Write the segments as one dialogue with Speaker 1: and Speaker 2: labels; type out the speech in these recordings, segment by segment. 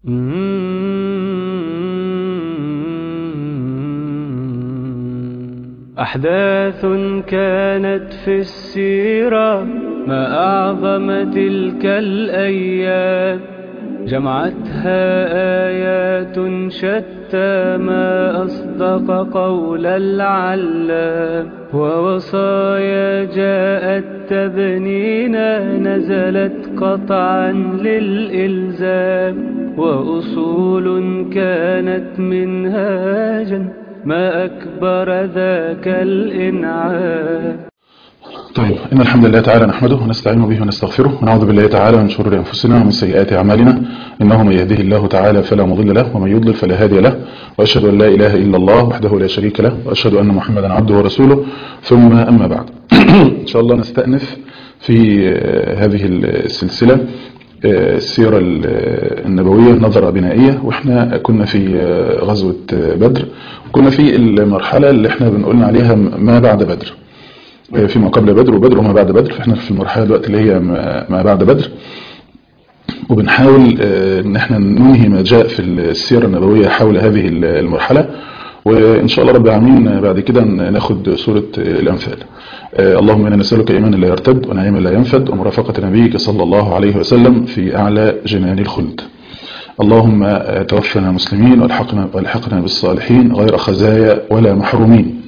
Speaker 1: أحداث كانت في السيرة ما أعظم تلك الأيام جمعتها آيات شتى ما أصدق قول العلام ووصايا جاءت تبنينا نزلت قطعا للإلزام وأصول كانت منهاجا ما أكبر ذاك الإنعام
Speaker 2: طيب إن الحمد لله تعالى نحمده ونستعين به ونستغفره ونعوذ بالله تعالى من شرور أنفسنا ومن سيئات أعمالنا إنه من يهده الله تعالى فلا مضل له ومن يضلل فلا هادي له وأشهد أن لا إله إلا الله وحده لا شريك له وأشهد أن محمدا عبده ورسوله ثم أما بعد إن شاء الله نستأنف في هذه السلسلة السيرة النبوية نظرة بنائية واحنا كنا في غزوة بدر وكنا في المرحلة اللي احنا بنقولنا عليها ما بعد بدر فيما قبل بدر وبدر وما بعد بدر فاحنا في المرحلة دلوقتي اللي هي ما بعد بدر وبنحاول ان احنا ننهي ما جاء في السيرة النبوية حول هذه المرحلة وإن شاء الله رب العالمين بعد كده ناخد سورة الأنفال اللهم إنا نسألك إيمانا لا يرتد ونعيما لا ينفد ومرافقة نبيك صلى الله عليه وسلم في أعلى جنان الخلد اللهم توفنا مسلمين والحقنا, والحقنا بالصالحين غير خزايا ولا محرومين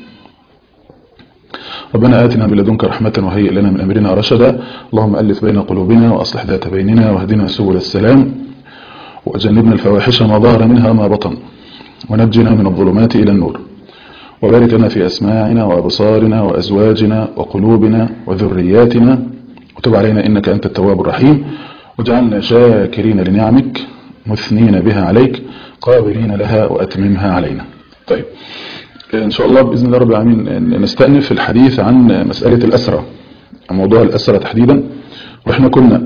Speaker 2: ربنا آتنا من لدنك رحمة وهيئ لنا من أمرنا رشدا اللهم ألف بين قلوبنا وأصلح ذات بيننا واهدنا سبل السلام وجنبنا الفواحش ما ظهر منها ما بطن ونجنا من الظلمات إلى النور وبارك لنا في أسماعنا وأبصارنا وأزواجنا وقلوبنا وذرياتنا وتب علينا إنك أنت التواب الرحيم واجعلنا شاكرين لنعمك مثنين بها عليك قابلين لها وأتممها علينا طيب إن شاء الله بإذن الله رب العالمين نستأنف الحديث عن مسألة الأسرة موضوع الأسرة تحديدا وإحنا كنا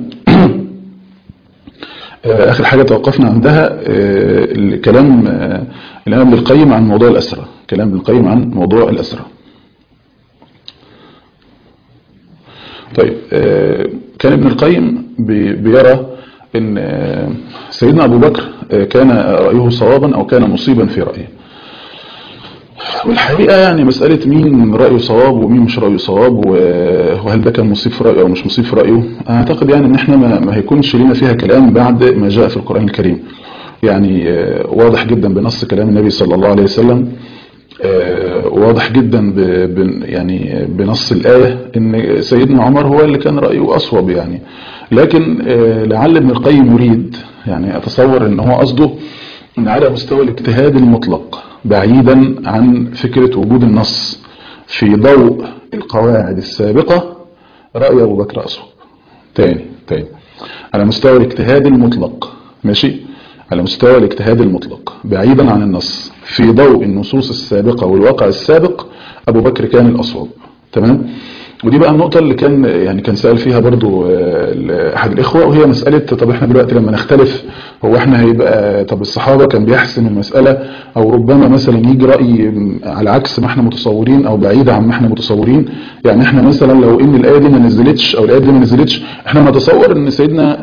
Speaker 2: آخر حاجة توقفنا عندها الكلام الآن ابن القيم عن موضوع الأسرة كلام ابن القيم عن موضوع الأسرة طيب كان ابن القيم بيرى ان سيدنا أبو بكر كان رأيه صوابا أو كان مصيبا في رأيه والحقيقة يعني مسألة مين رأيه صواب ومين مش رأيه صواب وهل ده كان مصيب في رأيه أو مش مصيب في رأيه أعتقد يعني ان احنا ما هيكونش لنا فيها كلام بعد ما جاء في القرآن الكريم يعني واضح جدا بنص كلام النبي صلى الله عليه وسلم واضح جدا يعني بنص الآية ان سيدنا عمر هو اللي كان رأيه أصوب يعني لكن لعل ابن القيم يريد يعني أتصور ان هو قصده ان على مستوى الاجتهاد المطلق بعيدا عن فكرة وجود النص في ضوء القواعد السابقة رأي أبو بكر أصوب تاني تاني على مستوى الاجتهاد المطلق ماشي على مستوى الاجتهاد المطلق بعيدا عن النص في ضوء النصوص السابقة والواقع السابق أبو بكر كان الأصوب تمام ودي بقى النقطة اللي كان يعني كان سأل فيها برضو أحد الإخوة وهي مسألة طب احنا دلوقتي لما نختلف هو احنا هيبقى طب الصحابة كان بيحسم المسألة أو ربما مثلا يجي رأي على عكس ما احنا متصورين أو بعيد عن ما احنا متصورين يعني احنا مثلا لو إن الآية دي ما نزلتش أو الآية دي ما نزلتش احنا نتصور إن سيدنا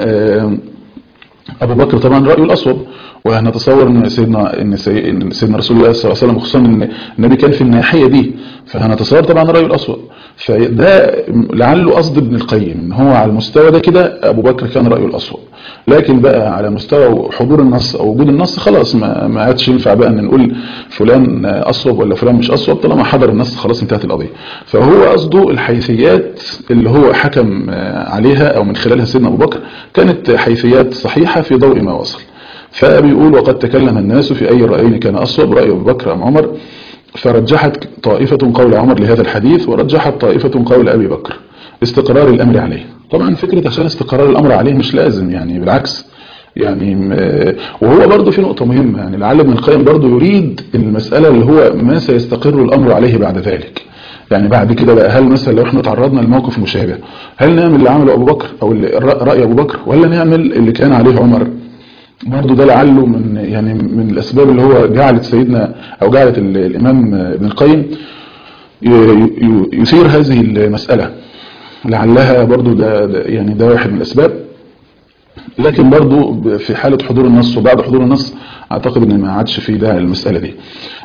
Speaker 2: أبو بكر طبعا رأيه الأصوب وهنتصور ان سيدنا ان سيدنا رسول الله صلى الله عليه وسلم خصوصا ان النبي كان في الناحيه دي فهنتصور طبعا رايه الاسود فده لعله قصد ابن القيم ان هو على المستوى ده كده ابو بكر كان رايه الاسود لكن بقى على مستوى حضور النص او وجود النص خلاص ما ما عادش ينفع بقى ان نقول فلان اصوب ولا فلان مش اصوب طالما حضر النص خلاص انتهت القضيه فهو قصده الحيثيات اللي هو حكم عليها او من خلالها سيدنا ابو بكر كانت حيثيات صحيحه في ضوء ما وصل فبيقول وقد تكلم الناس في أي رأيين كان أصوب رأي أبو بكر أم عمر فرجحت طائفة قول عمر لهذا الحديث ورجحت طائفة قول أبي بكر استقرار الأمر عليه طبعا فكرة عشان استقرار الأمر عليه مش لازم يعني بالعكس يعني وهو برضه في نقطة مهمة يعني لعل ابن القيم برضه يريد المسألة اللي هو ما سيستقر الأمر عليه بعد ذلك يعني بعد كده بقى هل مثلا لو احنا تعرضنا لموقف مشابه هل نعمل اللي عمله أبو بكر أو رأي أبو بكر ولا نعمل اللي كان عليه عمر برضه ده لعله من يعني من الأسباب اللي هو جعلت سيدنا أو جعلت الإمام ابن القيم يثير هذه المسألة لعلها برضه ده يعني ده واحد من الأسباب لكن برضو في حالة حضور النص وبعد حضور النص اعتقد ان ما عادش في ده المسألة دي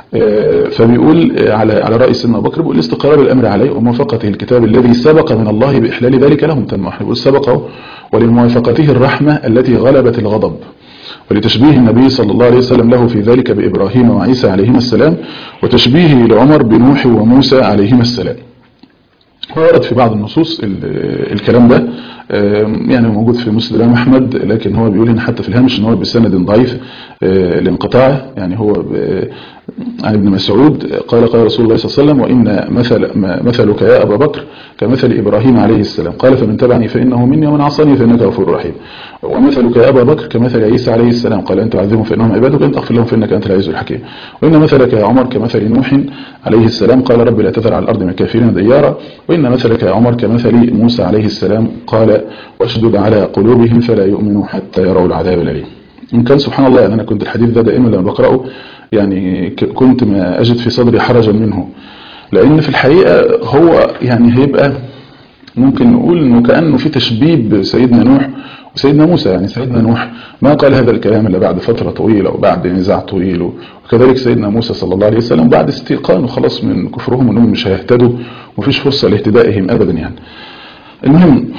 Speaker 2: فبيقول على على رأي سيدنا ابو بكر بيقول استقرار الامر عليه وموافقته الكتاب الذي سبق من الله باحلال ذلك لهم تم احنا بيقول سبقه ولموافقته الرحمة التي غلبت الغضب ولتشبيه النبي صلى الله عليه وسلم له في ذلك بإبراهيم وعيسى عليهما السلام وتشبيهه لعمر بنوح وموسى عليهما السلام ورد في بعض النصوص الكلام ده يعني موجود في مسلم الإمام أحمد لكن هو بيقول هنا حتى في الهامش ان هو بسند ضعيف لانقطاعه يعني هو عن ابن مسعود قال قال رسول الله صلى الله عليه وسلم وإن مثل مثلك يا أبا بكر كمثل إبراهيم عليه السلام قال فمن تبعني فإنه مني ومن عصاني فإنك غفور رحيم ومثلك يا أبا بكر كمثل عيسى عليه السلام قال أن تعذبهم فإنهم عبادك وإن تغفر لهم فإنك أنت العزيز الحكيم وإن مثلك يا عمر كمثل نوح عليه السلام قال رب لا تذر على الأرض من الكافرين ديارا وإن مثلك يا عمر كمثل موسى عليه السلام قال واشدد على قلوبهم فلا يؤمنوا حتى يروا العذاب الأليم إن كان سبحان الله يعني أنا كنت الحديث ده دائما لما بقرأه يعني كنت ما أجد في صدري حرجا منه لأن في الحقيقة هو يعني هيبقى ممكن نقول انه كأنه في تشبيب سيدنا نوح وسيدنا موسى يعني سيدنا نوح ما قال هذا الكلام إلا بعد فترة طويلة وبعد نزاع طويل وكذلك سيدنا موسى صلى الله عليه وسلم بعد استيقان وخلاص من كفرهم انهم مش هيهتدوا ومفيش فرصة لاهتدائهم أبدا يعني المهم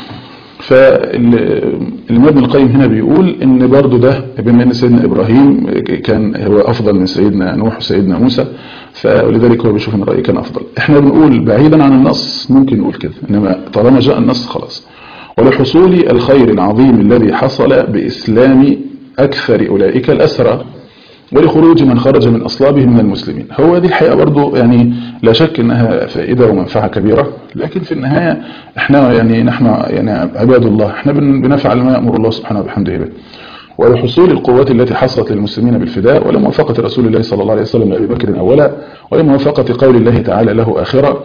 Speaker 2: فالإمام ابن القيم هنا بيقول ان برضو ده بما ان سيدنا ابراهيم كان هو افضل من سيدنا نوح وسيدنا موسى فلذلك هو بيشوف ان الرأي كان افضل احنا بنقول بعيدا عن النص ممكن نقول كده انما طالما جاء النص خلاص ولحصول الخير العظيم الذي حصل بإسلام أكثر أولئك الأسرى ولخروج من خرج من أصلابهم من المسلمين هو دي الحقيقة برضو يعني لا شك أنها فائدة ومنفعة كبيرة لكن في النهاية احنا يعني نحن يعني عباد الله احنا بنفعل ما يأمر الله سبحانه وبحمده به ولحصول القوات التي حصلت للمسلمين بالفداء ولموافقة رسول الله صلى الله عليه وسلم لأبي بكر أولا ولموافقة قول الله تعالى له آخرا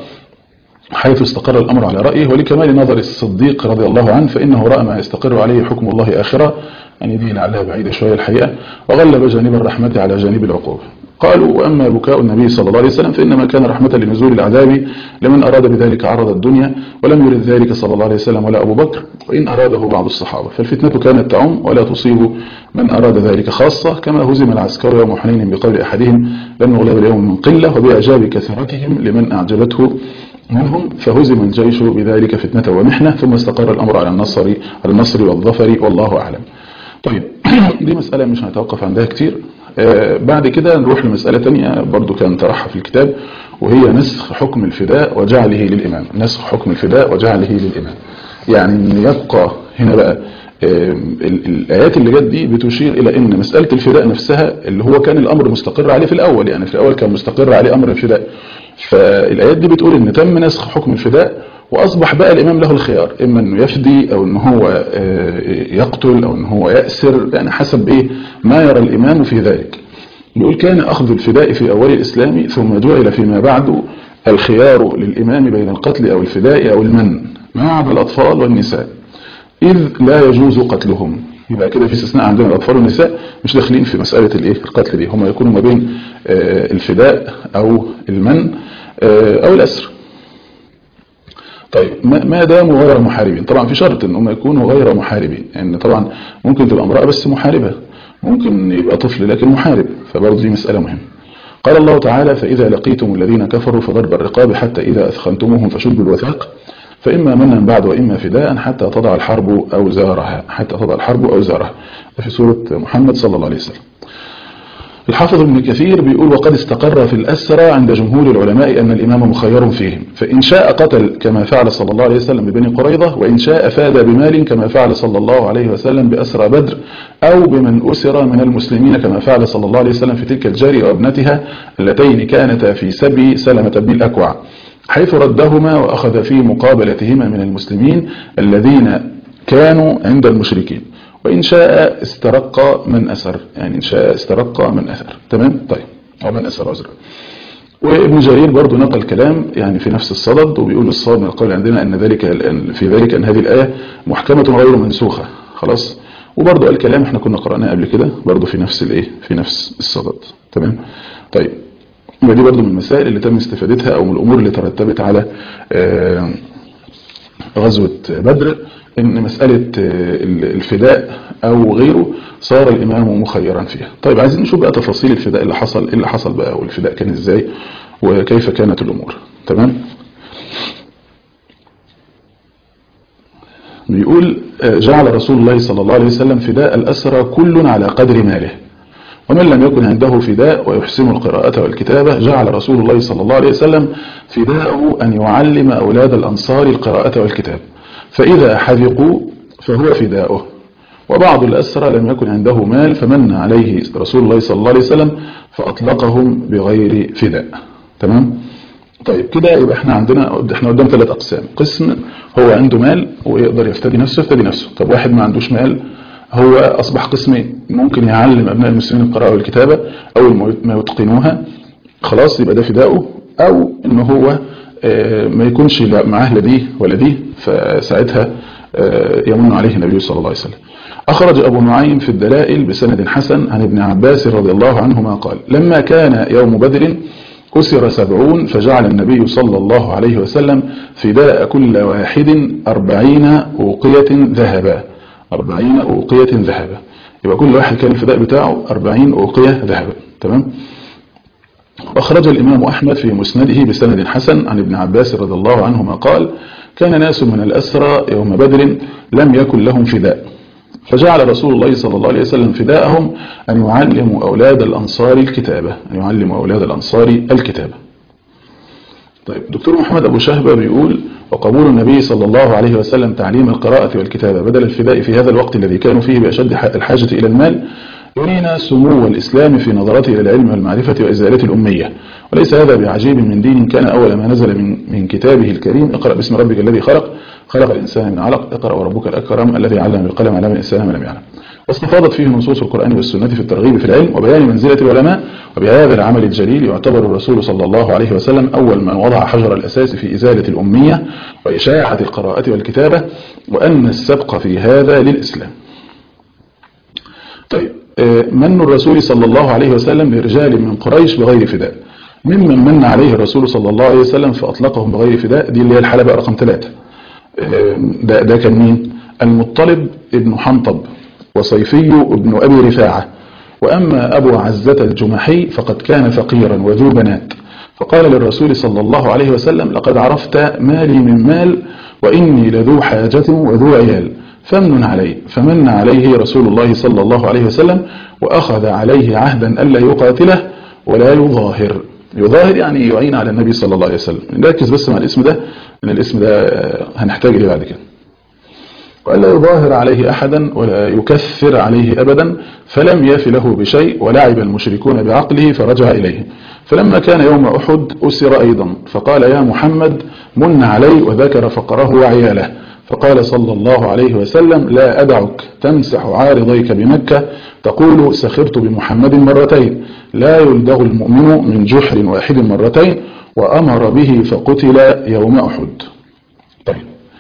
Speaker 2: حيث استقر الأمر على رأيه ولكمال نظر الصديق رضي الله عنه فإنه رأى ما يستقر عليه حكم الله آخرة يعني دي لعلها بعيدة شوية الحقيقة وغلب جانب الرحمة على جانب العقوبة قالوا وأما بكاء النبي صلى الله عليه وسلم فإنما كان رحمة لنزول العذاب لمن أراد بذلك عرض الدنيا ولم يرد ذلك صلى الله عليه وسلم ولا أبو بكر وإن أراده بعض الصحابة فالفتنة كانت تعم ولا تصيب من أراد ذلك خاصة كما هزم العسكر يوم حنين بقول أحدهم لن نغلب اليوم من قلة وبإعجاب كثرتهم لمن أعجبته منهم فهزم الجيش بذلك فتنة ومحنة ثم استقر الأمر على النصر على النصر والظفر والله أعلم طيب دي مسألة مش هنتوقف عندها كتير آه بعد كده نروح لمسألة تانية برضو كان طرحها في الكتاب وهي نسخ حكم الفداء وجعله للإمام نسخ حكم الفداء وجعله للإمام يعني يبقى هنا بقى آه الآيات اللي جت دي بتشير إلى أن مسألة الفداء نفسها اللي هو كان الأمر مستقر عليه في الأول يعني في الأول كان مستقر عليه أمر الفداء فالآيات دي بتقول ان تم نسخ حكم الفداء واصبح بقى الامام له الخيار اما انه يفدي او ان هو يقتل او ان هو يأسر يعني حسب ايه ما يرى الامام في ذلك بيقول كان اخذ الفداء في اول الاسلام ثم جعل فيما بعد الخيار للامام بين القتل او الفداء او المن ما عدا الاطفال والنساء اذ لا يجوز قتلهم يبقى كده في استثناء عندنا الاطفال والنساء مش داخلين في مسألة الايه القتل دي هم يكونوا ما بين الفداء او المن او الاسر طيب ما داموا غير محاربين طبعا في شرط ان هم يكونوا غير محاربين لان يعني طبعا ممكن تبقى امرأة بس محاربة ممكن يبقى طفل لكن محارب فبرضه دي مسألة مهمة قال الله تعالى فإذا لقيتم الذين كفروا فضرب الرقاب حتى إذا أثخنتموهم فشدوا الوثاق فإما منا بعد وإما فداء حتى تضع الحرب أوزارها حتى تضع الحرب أوزارها في سورة محمد صلى الله عليه وسلم الحافظ ابن كثير بيقول وقد استقر في الأسرى عند جمهور العلماء أن الإمام مخير فيهم فإن شاء قتل كما فعل صلى الله عليه وسلم ببني قريظة وإن شاء فاد بمال كما فعل صلى الله عليه وسلم بأسرى بدر أو بمن أسر من المسلمين كما فعل صلى الله عليه وسلم في تلك الجارية وابنتها اللتين كانتا في سبي سلمة بن الأكوع حيث ردهما وأخذ في مقابلتهما من المسلمين الذين كانوا عند المشركين وإن شاء استرق من أثر يعني إن شاء استرق من أثر تمام طيب أو من أثر عذرا وابن جرير برضو نقل كلام يعني في نفس الصدد وبيقول الصواب من القول عندنا أن ذلك في ذلك أن هذه الآية محكمة غير منسوخة خلاص وبرضو قال كلام احنا كنا قرأناه قبل كده برضو في نفس الايه في نفس الصدد تمام طيب ودي برضو من المسائل اللي تم استفادتها او من الامور اللي ترتبت على غزوة بدر ان مسألة الفداء او غيره صار الامام مخيرا فيها طيب عايزين نشوف بقى تفاصيل الفداء اللي حصل ايه اللي حصل بقى والفداء كان ازاي وكيف كانت الامور تمام بيقول جعل رسول الله صلى الله عليه وسلم فداء الأسرى كل على قدر ماله ومن لم يكن عنده فداء ويحسن القراءة والكتابة جعل رسول الله صلى الله عليه وسلم فداءه أن يعلم أولاد الأنصار القراءة والكتاب فإذا حذقوا فهو فداؤه وبعض الأسرى لم يكن عنده مال فمن عليه رسول الله صلى الله عليه وسلم فأطلقهم بغير فداء تمام طيب كده يبقى احنا عندنا احنا قدام ثلاث اقسام قسم هو عنده مال ويقدر يفتدي نفسه يفتدي نفسه طب واحد ما عندوش مال هو اصبح قسمين ممكن يعلم ابناء المسلمين القراءه والكتابه او ما يتقنوها خلاص يبقى ده فداؤه او ان هو ما يكونش معاه لا دي ولا دي فساعتها يمن عليه النبي صلى الله عليه وسلم أخرج أبو نعيم في الدلائل بسند حسن عن ابن عباس رضي الله عنهما قال لما كان يوم بدر أسر سبعون فجعل النبي صلى الله عليه وسلم فداء كل واحد أربعين أوقية ذهبا أربعين أوقية ذهبا يبقى كل واحد كان الفداء بتاعه أربعين أوقية ذهبا تمام وأخرج الإمام أحمد في مسنده بسند حسن عن ابن عباس رضي الله عنهما قال كان ناس من الأسرى يوم بدر لم يكن لهم فداء فجعل رسول الله صلى الله عليه وسلم فداءهم أن يعلموا أولاد الأنصار الكتابة أن يعلموا أولاد الأنصار الكتابة طيب دكتور محمد أبو شهبة بيقول وقبول النبي صلى الله عليه وسلم تعليم القراءة والكتابة بدل الفداء في هذا الوقت الذي كانوا فيه بأشد الحاجة إلى المال يرينا سمو الإسلام في نظرته إلى العلم والمعرفة وإزالة الأمية وليس هذا بعجيب من دين كان أول ما نزل من, من كتابه الكريم اقرأ باسم ربك الذي خلق خلق الإنسان من علق اقرأ وربك الأكرم الذي علم بالقلم علم الإنسان ما لم يعلم واستفاضت فيه نصوص القرآن والسنة في الترغيب في العلم وبيان منزلة العلماء وبهذا العمل الجليل يعتبر الرسول صلى الله عليه وسلم أول من وضع حجر الأساس في إزالة الأمية وإشاعة القراءة والكتابة وأن السبق في هذا للإسلام طيب من الرسول صلى الله عليه وسلم لرجال من قريش بغير فداء ممن من عليه الرسول صلى الله عليه وسلم فأطلقهم بغير فداء دي اللي هي الحلبة رقم ثلاثة ده, ده كان مين المطلب ابن حنطب وصيفي ابن أبي رفاعة وأما أبو عزة الجمحي فقد كان فقيرا وذو بنات فقال للرسول صلى الله عليه وسلم لقد عرفت مالي من مال وإني لذو حاجة وذو عيال فمن علي فمن عليه رسول الله صلى الله عليه وسلم وأخذ عليه عهدا ألا يقاتله ولا يظاهر يظاهر يعني يعين على النبي صلى الله عليه وسلم نركز بس مع الاسم ده ان الاسم ده هنحتاج ليه بعد كده وألا يظاهر عليه أحدا ولا يكثر عليه أبدا فلم يف له بشيء ولعب المشركون بعقله فرجع إليه فلما كان يوم أحد أسر أيضا فقال يا محمد من علي وذكر فقره وعياله فقال صلى الله عليه وسلم لا أدعك تمسح عارضيك بمكة تقول سخرت بمحمد مرتين لا يلدغ المؤمن من جحر واحد مرتين وأمر به فقتل يوم أحد طيب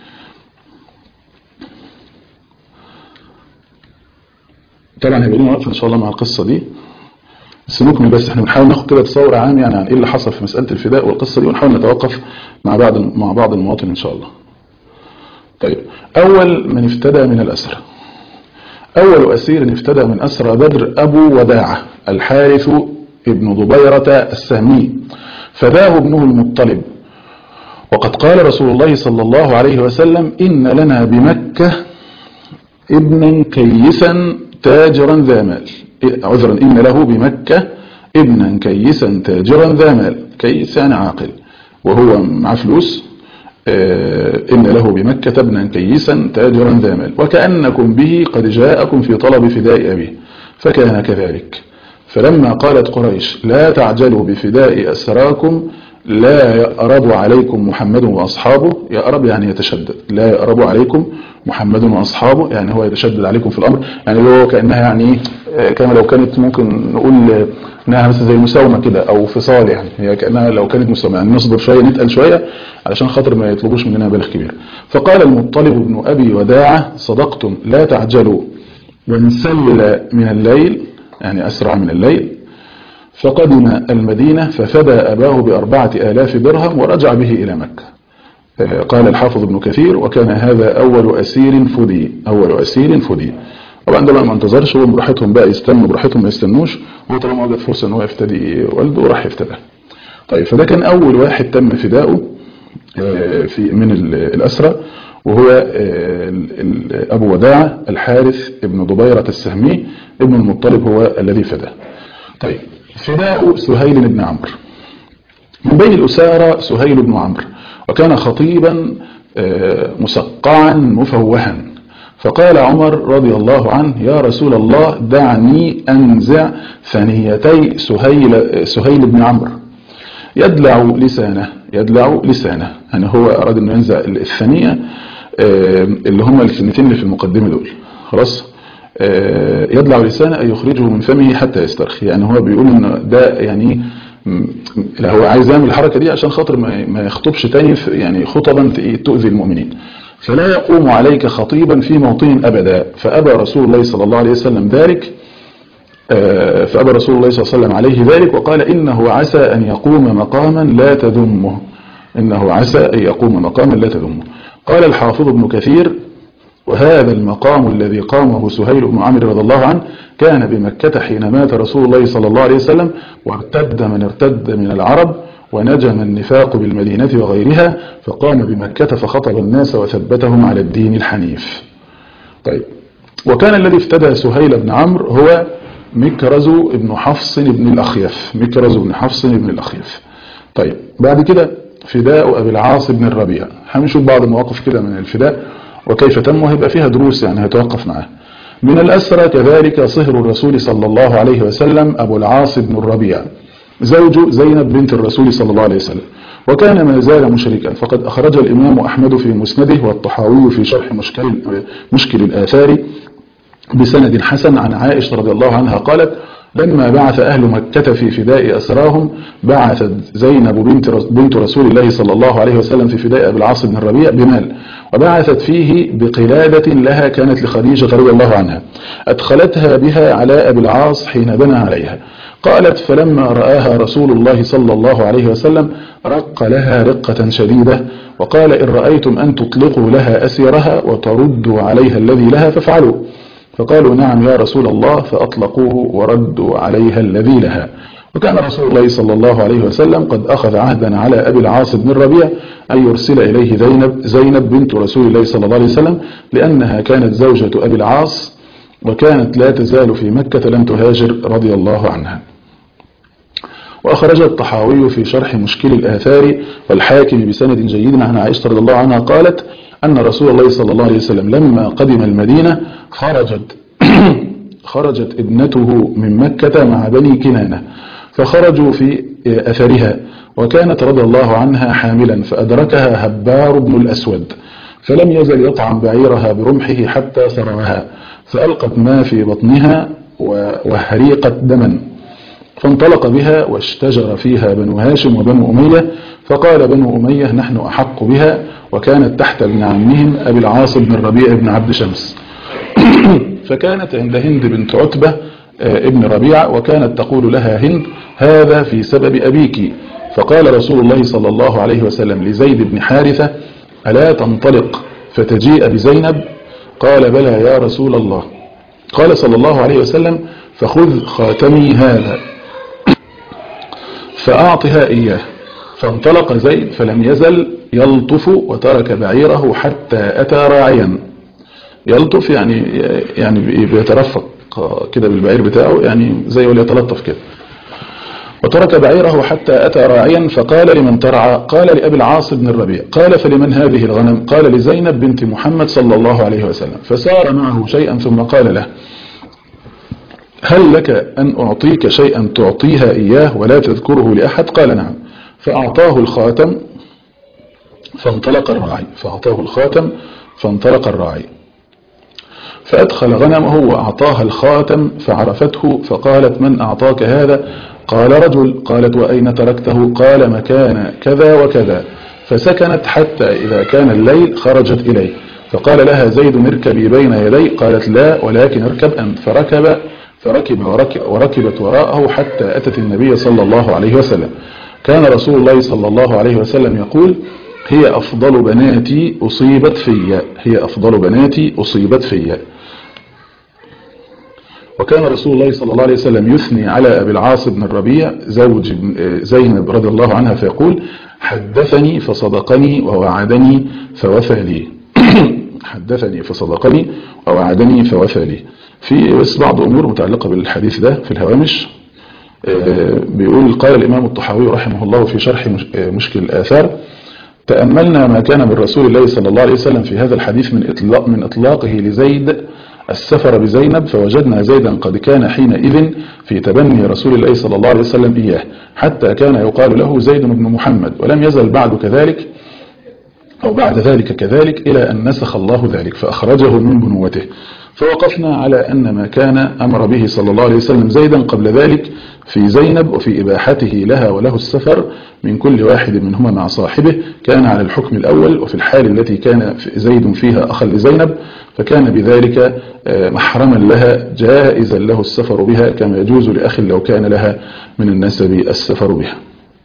Speaker 2: طبعا هيبقى لنا وقفه ان شاء الله مع القصه دي بس نكمل بس احنا بنحاول ناخد كده تصور عام يعني عن ايه اللي حصل في مساله الفداء والقصه دي ونحاول نتوقف مع بعض مع بعض المواطن ان شاء الله. طيب اول من افتدى من الاسرى اول اسير افتدى من اسرى بدر ابو وداعه الحارث ابن ضبيره السهمي فداه ابنه المطلب وقد قال رسول الله صلى الله عليه وسلم ان لنا بمكه ابنا كيسا تاجرا ذا مال عذرا إن له بمكة ابنا كيسا تاجرا ذا مال كيس يعني عاقل وهو مع فلوس إن له بمكة ابنا كيسا تاجرا ذا مال وكأنكم به قد جاءكم في طلب فداء أبيه فكان كذلك فلما قالت قريش لا تعجلوا بفداء أسراكم لا يأرب عليكم محمد وأصحابه يأرب يعني يتشدد لا يأرب عليكم محمد وأصحابه يعني هو يتشدد عليكم في الأمر يعني هو كأنها يعني كما لو كانت ممكن نقول انها مثلا زي مساومة كده او فصال يعني هي كأنها لو كانت مساومة يعني نصبر شوية نتقل شوية علشان خاطر ما يطلبوش مننا مبالغ كبيرة فقال المطلب بن أبي وداعة صدقتم لا تعجلوا وانسل من الليل يعني أسرع من الليل فقدم المدينة ففدى أباه بأربعة آلاف درهم ورجع به إلى مكة قال الحافظ ابن كثير وكان هذا أول أسير فدي أول أسير فدي طبعا ده بقى ما انتظرش هو براحتهم بقى يستنوا براحتهم ما يستنوش هو طالما وجد فرصة ان هو يفتدي والده راح يفتدى طيب فده كان أول واحد تم فداؤه في من الأسرى وهو أبو وداعة الحارث ابن ضبيرة السهمي ابن المطلب هو الذي فداه طيب فداء سهيل بن عمرو من بين الأسارى سهيل بن عمرو وكان خطيبا مسقعا مفوها فقال عمر رضي الله عنه يا رسول الله دعني أنزع ثنيتي سهيل, سهيل بن عمرو يدلع لسانه يدلع لسانه يعني هو أراد أنه ينزع الثانية اللي هم السنتين اللي في المقدمة دول خلاص يدلع لسانه أن يخرجه من فمه حتى يسترخي يعني هو بيقول ان ده يعني لا هو عايز يعمل الحركة دي عشان خاطر ما يخطبش تاني يعني خطبا تؤذي المؤمنين فلا يقوم عليك خطيبا في موطن أبدا فأبى رسول الله صلى الله عليه وسلم ذلك فأبى رسول الله صلى الله عليه وسلم عليه ذلك وقال إنه عسى أن يقوم مقاما لا تذمه إنه عسى أن يقوم مقاما لا تذمه قال الحافظ ابن كثير وهذا المقام الذي قامه سهيل بن عمرو رضي الله عنه كان بمكة حين مات رسول الله صلى الله عليه وسلم وارتد من ارتد من العرب ونجم النفاق بالمدينة وغيرها فقام بمكة فخطب الناس وثبتهم على الدين الحنيف طيب وكان الذي افتدى سهيل بن عمرو هو مكرز بن حفص بن الأخيف مكرز بن حفص بن الأخيف طيب بعد كده فداء أبي العاص بن الربيع هنشوف بعض المواقف كده من الفداء وكيف تم وهيبقى فيها دروس يعني هتوقف معاه من الأسرى كذلك صهر الرسول صلى الله عليه وسلم أبو العاص بن الربيع زوج زينب بنت الرسول صلى الله عليه وسلم وكان ما زال مشركا فقد أخرج الإمام أحمد في مسنده والطحاوي في شرح مشكل, مشكل الآثار بسند حسن عن عائشة رضي الله عنها قالت لما بعث أهل مكة في فداء أسراهم بعثت زينب بنت بنت رسول الله صلى الله عليه وسلم في فداء أبي العاص بن الربيع بمال وبعثت فيه بقلادة لها كانت لخديجة رضي الله عنها أدخلتها بها على أبي العاص حين بنى عليها قالت فلما رآها رسول الله صلى الله عليه وسلم رق لها رقة شديدة وقال إن رأيتم أن تطلقوا لها أسيرها وتردوا عليها الذي لها فافعلوا فقالوا نعم يا رسول الله فأطلقوه وردوا عليها الذي لها وكان رسول الله صلى الله عليه وسلم قد أخذ عهدا على أبي العاص بن الربيع أن يرسل إليه زينب, زينب بنت رسول الله صلى الله عليه وسلم لأنها كانت زوجة أبي العاص وكانت لا تزال في مكة لم تهاجر رضي الله عنها وأخرج الطحاوي في شرح مشكل الآثار والحاكم بسند جيد عن عائشة رضي الله عنها قالت أن رسول الله صلى الله عليه وسلم لما قدم المدينة خرجت خرجت ابنته من مكة مع بني كنانة فخرجوا في أثرها وكانت رضي الله عنها حاملا فأدركها هبار بن الأسود فلم يزل يطعم بعيرها برمحه حتى سرعها فألقت ما في بطنها وهريقت دما فانطلق بها واشتجر فيها بنو هاشم وبنو أمية فقال بنو أمية نحن أحق بها وكانت تحت ابن عمهم أبي العاص بن الربيع بن عبد شمس فكانت عند هند بنت عتبة ابن ربيعة وكانت تقول لها هند هذا في سبب أبيك فقال رسول الله صلى الله عليه وسلم لزيد بن حارثة ألا تنطلق فتجيء بزينب قال بلى يا رسول الله قال صلى الله عليه وسلم فخذ خاتمي هذا فأعطها إياه فانطلق زيد فلم يزل يلطف وترك بعيره حتى أتى راعيا يلطف يعني يعني بيترفق كده بالبعير بتاعه يعني زي اللي يتلطف كده وترك بعيره حتى أتى راعيا فقال لمن ترعى قال لأبي العاص بن الربيع قال فلمن هذه الغنم قال لزينب بنت محمد صلى الله عليه وسلم فسار معه شيئا ثم قال له هل لك أن أعطيك شيئا تعطيها إياه ولا تذكره لأحد قال نعم فأعطاه الخاتم فانطلق الراعي فأعطاه الخاتم فانطلق الراعي فأدخل غنمه وأعطاها الخاتم فعرفته فقالت من أعطاك هذا قال رجل قالت وأين تركته قال مكان كذا وكذا فسكنت حتى إذا كان الليل خرجت إليه فقال لها زيد اركبي بين يدي قالت لا ولكن اركب أنت فركب فركب وركب وركبت وراءه حتى أتت النبي صلى الله عليه وسلم كان رسول الله صلى الله عليه وسلم يقول هي أفضل بناتي أصيبت فيا هي أفضل بناتي أصيبت فيا وكان رسول الله صلى الله عليه وسلم يثني على أبي العاص بن الربيع زوج زينب رضي الله عنها فيقول حدثني فصدقني ووعدني فوفى لي حدثني فصدقني ووعدني فوفى لي في بس بعض أمور متعلقة بالحديث ده في الهوامش بيقول قال الإمام الطحاوي رحمه الله في شرح مشكل الآثار تأملنا ما كان من رسول الله صلى الله عليه وسلم في هذا الحديث من إطلاق من إطلاقه لزيد السفر بزينب فوجدنا زيدا قد كان حينئذ في تبني رسول الله صلى الله عليه وسلم إياه حتى كان يقال له زيد بن محمد ولم يزل بعد كذلك أو بعد ذلك كذلك إلى أن نسخ الله ذلك فأخرجه من بنوته فوقفنا على أن ما كان أمر به صلى الله عليه وسلم زيدا قبل ذلك في زينب وفي إباحته لها وله السفر من كل واحد منهما مع صاحبه كان على الحكم الأول وفي الحال التي كان زيد فيها أخا لزينب فكان بذلك محرما لها جائزا له السفر بها كما يجوز لأخ لو كان لها من النسب السفر بها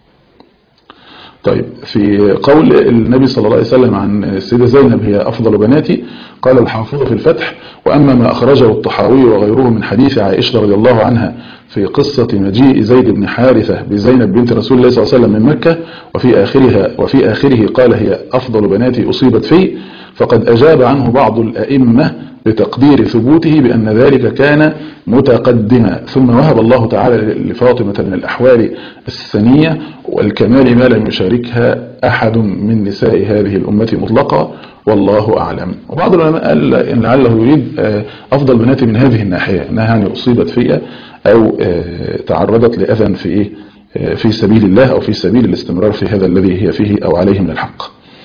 Speaker 2: طيب في قول النبي صلى الله عليه وسلم عن السيدة زينب هي أفضل بناتي قال الحافظ في الفتح وأما ما أخرجه الطحاوي وغيره من حديث عائشة رضي الله عنها في قصة مجيء زيد بن حارثة بزينب بنت رسول الله صلى الله عليه وسلم من مكة وفي آخرها وفي آخره قال هي أفضل بناتي أصيبت فيه فقد أجاب عنه بعض الأئمة بتقدير ثبوته بأن ذلك كان متقدما ثم وهب الله تعالى لفاطمة من الأحوال السنية والكمال ما لم يشاركها أحد من نساء هذه الأمة مطلقا والله أعلم وبعض العلماء قال إن لعله يريد أفضل بناتي من هذه الناحية أنها يعني أصيبت فيها أو تعرضت لأذى في إيه في سبيل الله أو في سبيل الاستمرار في هذا الذي هي فيه أو عليه من الحق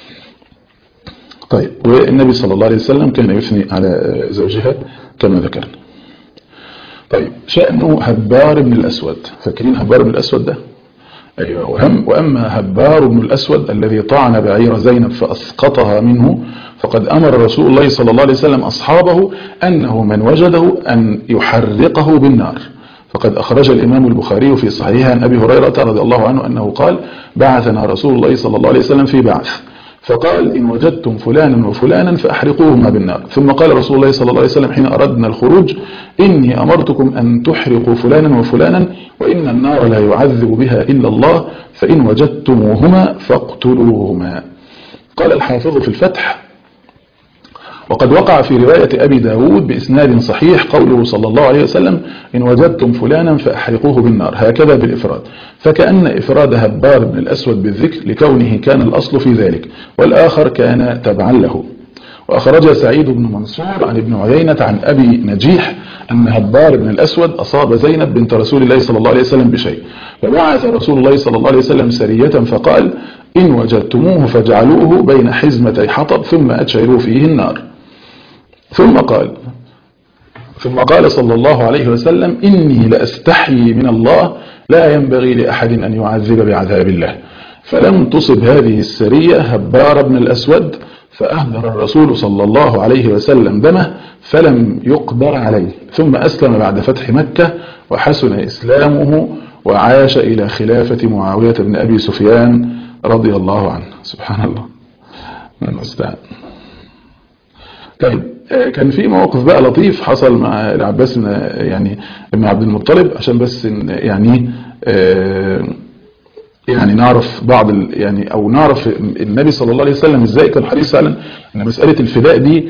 Speaker 2: طيب والنبي صلى الله عليه وسلم كان يثني على زوجها كما ذكرنا طيب شأنه هبار بن الأسود فاكرين هبار بن الأسود ده أيوة وهم وأما هبار بن الأسود الذي طعن بعير زينب فأسقطها منه فقد أمر رسول الله صلى الله عليه وسلم أصحابه أنه من وجده أن يحرقه بالنار فقد أخرج الإمام البخاري في صحيحه عن أبي هريرة رضي الله عنه أنه قال بعثنا رسول الله صلى الله عليه وسلم في بعث فقال إن وجدتم فلانا وفلانا فأحرقوهما بالنار ثم قال رسول الله صلى الله عليه وسلم حين أردنا الخروج إني أمرتكم أن تحرقوا فلانا وفلانا وإن النار لا يعذب بها إلا الله فإن وجدتموهما فاقتلوهما قال الحافظ في الفتح وقد وقع في رواية أبي داود بإسناد صحيح قوله صلى الله عليه وسلم إن وجدتم فلانا فأحرقوه بالنار هكذا بالإفراد فكأن إفراد هبار بن الأسود بالذكر لكونه كان الأصل في ذلك والآخر كان تبعا له وأخرج سعيد بن منصور عن ابن عيينة عن أبي نجيح أن هبار بن الأسود أصاب زينب بنت رسول الله صلى الله عليه وسلم بشيء فبعث رسول الله صلى الله عليه وسلم سرية فقال إن وجدتموه فاجعلوه بين حزمتي حطب ثم أتشعروا فيه النار ثم قال ثم قال صلى الله عليه وسلم إني لأستحيي من الله لا ينبغي لأحد أن يعذب بعذاب الله فلم تصب هذه السرية هبار بن الأسود فأهدر الرسول صلى الله عليه وسلم دمه فلم يقدر عليه ثم أسلم بعد فتح مكة وحسن إسلامه وعاش إلى خلافة معاوية بن أبي سفيان رضي الله عنه سبحان الله من المستعان طيب كان في موقف بقى لطيف حصل مع العباس يعني ابن عبد المطلب عشان بس يعني يعني نعرف بعض يعني او نعرف النبي صلى الله عليه وسلم ازاي كان حريص على ان مساله الفداء دي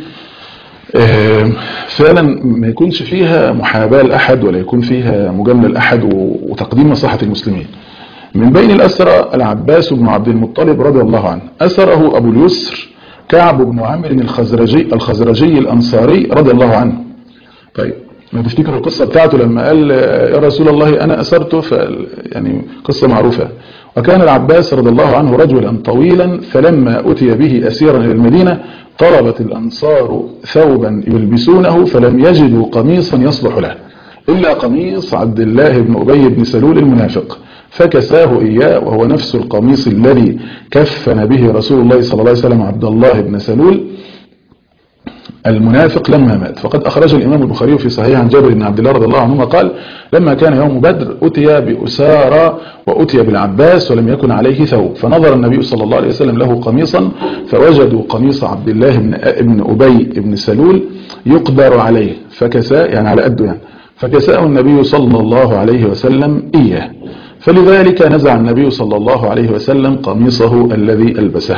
Speaker 2: فعلا ما يكونش فيها محاباه لاحد ولا يكون فيها مجامله لاحد وتقديم مصلحه المسلمين من بين الاسرى العباس بن عبد المطلب رضي الله عنه اسره ابو اليسر كعب بن عامر الخزرجي الخزرجي الأنصاري رضي الله عنه طيب ما تفتكر القصة بتاعته لما قال يا رسول الله أنا أسرته ف يعني قصة معروفة وكان العباس رضي الله عنه رجلا طويلا فلما أتي به أسيرا إلى المدينة طلبت الأنصار ثوبا يلبسونه فلم يجدوا قميصا يصلح له إلا قميص عبد الله بن أبي بن سلول المنافق فكساه إياه وهو نفس القميص الذي كفن به رسول الله صلى الله عليه وسلم عبد الله بن سلول المنافق لما مات فقد أخرج الإمام البخاري في صحيح عن جابر بن عبد الله رضي الله عنهما قال لما كان يوم بدر أتي بأسارى وأتي بالعباس ولم يكن عليه ثوب فنظر النبي صلى الله عليه وسلم له قميصا فوجدوا قميص عبد الله بن ابن أبي بن سلول يقدر عليه فكساء يعني على قده يعني فكساه النبي صلى الله عليه وسلم إياه فلذلك نزع النبي صلى الله عليه وسلم قميصه الذي ألبسه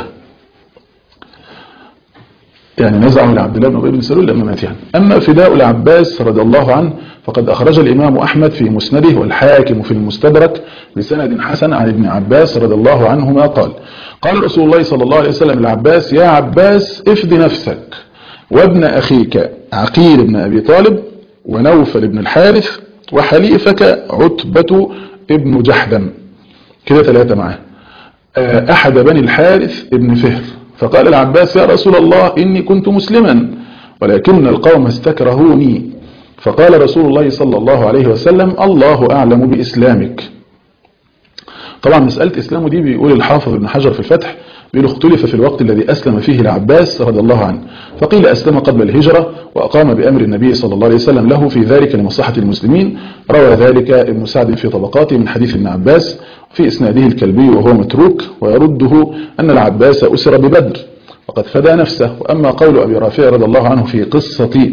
Speaker 2: يعني نزعه لعبد الله بن ابي بن سلول لما مات يعني اما فداء العباس رضي الله عنه فقد اخرج الامام احمد في مسنده والحاكم في المستدرك بسند حسن عن ابن عباس رضي الله عنهما قال قال رسول الله صلى الله عليه وسلم لعباس يا عباس افد نفسك وابن اخيك عقيل بن ابي طالب ونوفل بن الحارث وحليفك عتبة ابن جحدم كده ثلاثة معاه أحد بني الحارث ابن فهر فقال العباس يا رسول الله إني كنت مسلما ولكن القوم استكرهوني فقال رسول الله صلى الله عليه وسلم الله أعلم بإسلامك طبعا مسألة إسلامه دي بيقول الحافظ ابن حجر في الفتح بيقول اختلف في الوقت الذي أسلم فيه العباس رضي الله عنه فقيل أسلم قبل الهجرة وأقام بأمر النبي صلى الله عليه وسلم له في ذلك لمصلحة المسلمين روى ذلك ابن سعد في طبقاته من حديث ابن عباس في إسناده الكلبي وهو متروك ويرده أن العباس أسر ببدر وقد فدى نفسه وأما قول أبي رافع رضي الله عنه في قصة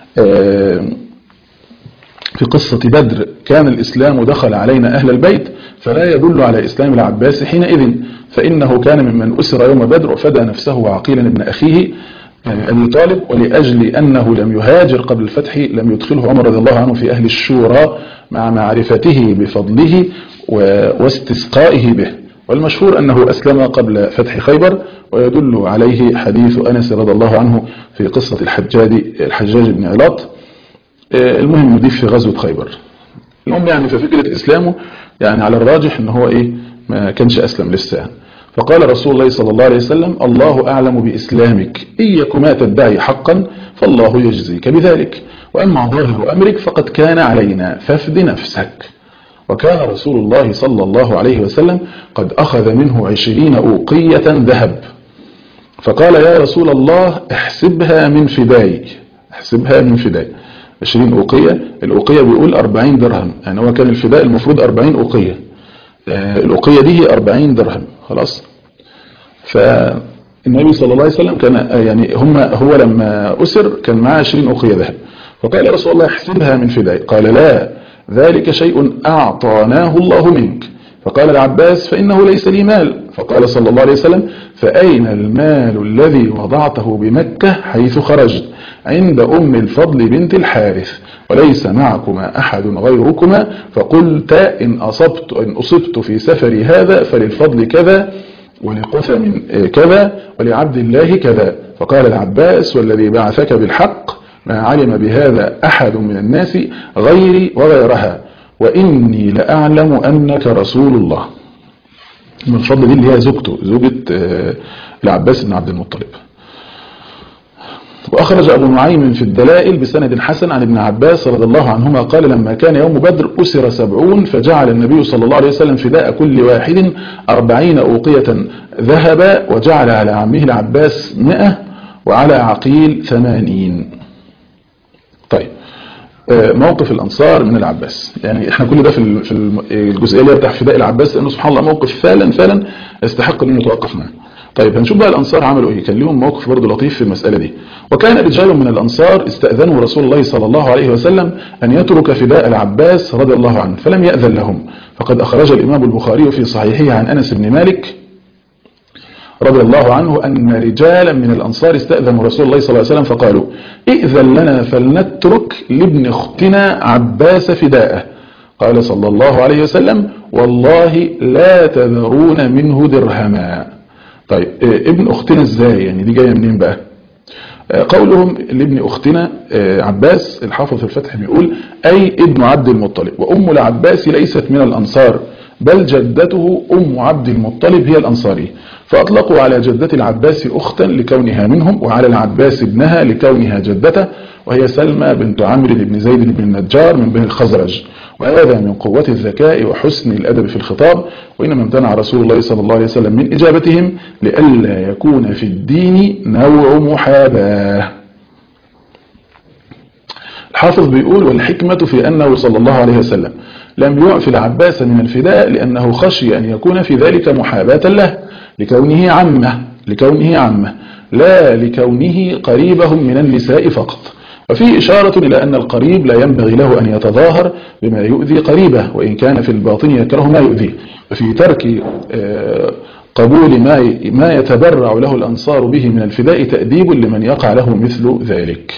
Speaker 2: في قصة بدر كان الإسلام دخل علينا أهل البيت فلا يدل على إسلام العباس حينئذ فإنه كان ممن أسر يوم بدر وفدى نفسه وعقيلا ابن أخيه أبي طالب ولأجل أنه لم يهاجر قبل الفتح لم يدخله عمر رضي الله عنه في أهل الشورى مع معرفته بفضله واستسقائه به والمشهور أنه أسلم قبل فتح خيبر ويدل عليه حديث أنس رضي الله عنه في قصة الحجاج الحجاج بن علاط المهم دي في غزوة خيبر المهم يعني في فكرة إسلامه يعني على الراجح ان هو ايه ما كانش أسلم لسه فقال رسول الله صلى الله عليه وسلم الله أعلم بإسلامك إيكما تدعي حقا فالله يجزيك بذلك وأما ظاهر أمرك فقد كان علينا فافد نفسك وكان رسول الله صلى الله عليه وسلم قد أخذ منه عشرين أوقية ذهب فقال يا رسول الله احسبها من فداي احسبها من فداي 20 أوقية الأوقية بيقول 40 درهم يعني هو كان الفداء المفروض 40 أوقية الأوقية دي هي 40 درهم خلاص فالنبي صلى الله عليه وسلم كان يعني هم هو لما أسر كان معاه 20 أوقية ذهب فقال يا رسول الله احسبها من فداء قال لا ذلك شيء أعطاناه الله منك فقال العباس فإنه ليس لي مال فقال صلى الله عليه وسلم فأين المال الذي وضعته بمكة حيث خرجت عند أم الفضل بنت الحارث وليس معكما أحد غيركما فقلت إن أصبت, إن أصبت في سفري هذا فللفضل كذا ولقثم كذا ولعبد الله كذا فقال العباس والذي بعثك بالحق ما علم بهذا أحد من الناس غيري وغيرها وإني لأعلم أنك رسول الله من الفضل دي اللي هي زوجته زوجة العباس بن عبد المطلب وأخرج أبو نعيم في الدلائل بسند حسن عن ابن عباس رضي الله عنهما قال لما كان يوم بدر أسر سبعون فجعل النبي صلى الله عليه وسلم فداء كل واحد أربعين أوقية ذهب وجعل على عمه العباس مئة وعلى عقيل ثمانين طيب موقف الأنصار من العباس يعني احنا كل ده في في الجزئية اللي بتاع فداء العباس لأنه سبحان الله موقف فعلا فعلا يستحق أن نتوقف معه طيب هنشوف بقى الأنصار عملوا إيه كان لهم موقف برضه لطيف في المسألة دي وكان رجال من الأنصار استأذنوا رسول الله صلى الله عليه وسلم أن يترك فداء العباس رضي الله عنه فلم يأذن لهم فقد أخرج الإمام البخاري في صحيحه عن أنس بن مالك رضي الله عنه أن رجالا من الأنصار استأذنوا رسول الله صلى الله عليه وسلم فقالوا ائذن لنا فلنترك لابن اختنا عباس فداءه قال صلى الله عليه وسلم والله لا تذرون منه درهما طيب ابن اختنا ازاي يعني دي جايه منين بقى قولهم لابن اختنا عباس الحافظ في الفتح بيقول اي ابن عبد المطلب وام العباس ليست من الانصار بل جدته ام عبد المطلب هي الانصاري فاطلقوا على جدة العباس اختا لكونها منهم وعلى العباس ابنها لكونها جدته وهي سلمى بنت عمرو بن زيد بن النجار من بني الخزرج وهذا من قوة الذكاء وحسن الأدب في الخطاب وإنما امتنع رسول الله صلى الله عليه وسلم من إجابتهم لئلا يكون في الدين نوع محاباة حافظ بيقول والحكمة في أنه صلى الله عليه وسلم لم يعف العباس من الفداء لأنه خشي أن يكون في ذلك محاباة له لكونه عمه لكونه عمه لا لكونه قريبهم من النساء فقط وفيه إشارة إلى أن القريب لا ينبغي له أن يتظاهر بما يؤذي قريبه وإن كان في الباطن يكره ما يؤذيه وفي ترك قبول ما ما يتبرع له الأنصار به من الفداء تأديب لمن يقع له مثل ذلك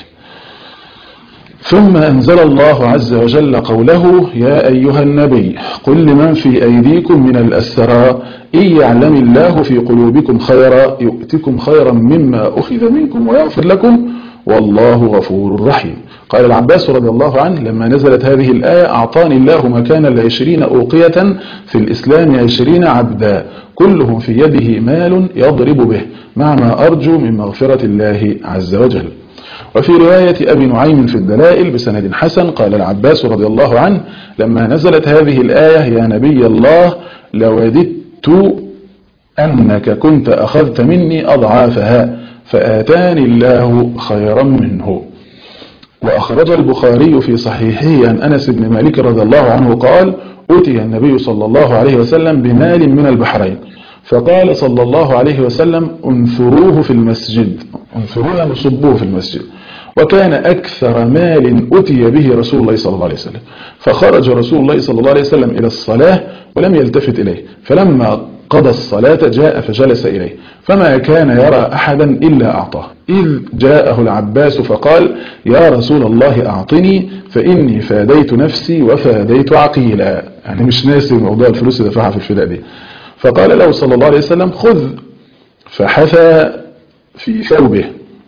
Speaker 2: ثم أنزل الله عز وجل قوله يا أيها النبي قل لمن في أيديكم من الأسرى إن يعلم الله في قلوبكم خيرا يؤتكم خيرا مما أخذ منكم ويغفر لكم والله غفور رحيم قال العباس رضي الله عنه لما نزلت هذه الآية أعطاني الله مكانا لعشرين أوقية في الإسلام عشرين عبدا كلهم في يده مال يضرب به مع ما أرجو من مغفرة الله عز وجل وفي رواية أبي نعيم في الدلائل بسند حسن قال العباس رضي الله عنه لما نزلت هذه الآية يا نبي الله لوددت أنك كنت أخذت مني أضعافها فآتاني الله خيرا منه وأخرج البخاري في صحيحه عن أنس بن مالك رضي الله عنه قال أتي النبي صلى الله عليه وسلم بمال من البحرين فقال صلى الله عليه وسلم انثروه في المسجد انثروه يعني صبوه في المسجد وكان أكثر مال أتي به رسول الله صلى الله عليه وسلم فخرج رسول الله صلى الله عليه وسلم إلى الصلاة ولم يلتفت إليه فلما قضى الصلاة جاء فجلس إليه فما كان يرى أحدا إلا أعطاه إذ جاءه العباس فقال يا رسول الله أعطني فإني فاديت نفسي وفاديت عقيلا يعني مش ناسي موضوع الفلوس اللي دفعها في الفداء دي فقال له صلى الله عليه وسلم خذ فحثى في ثوبه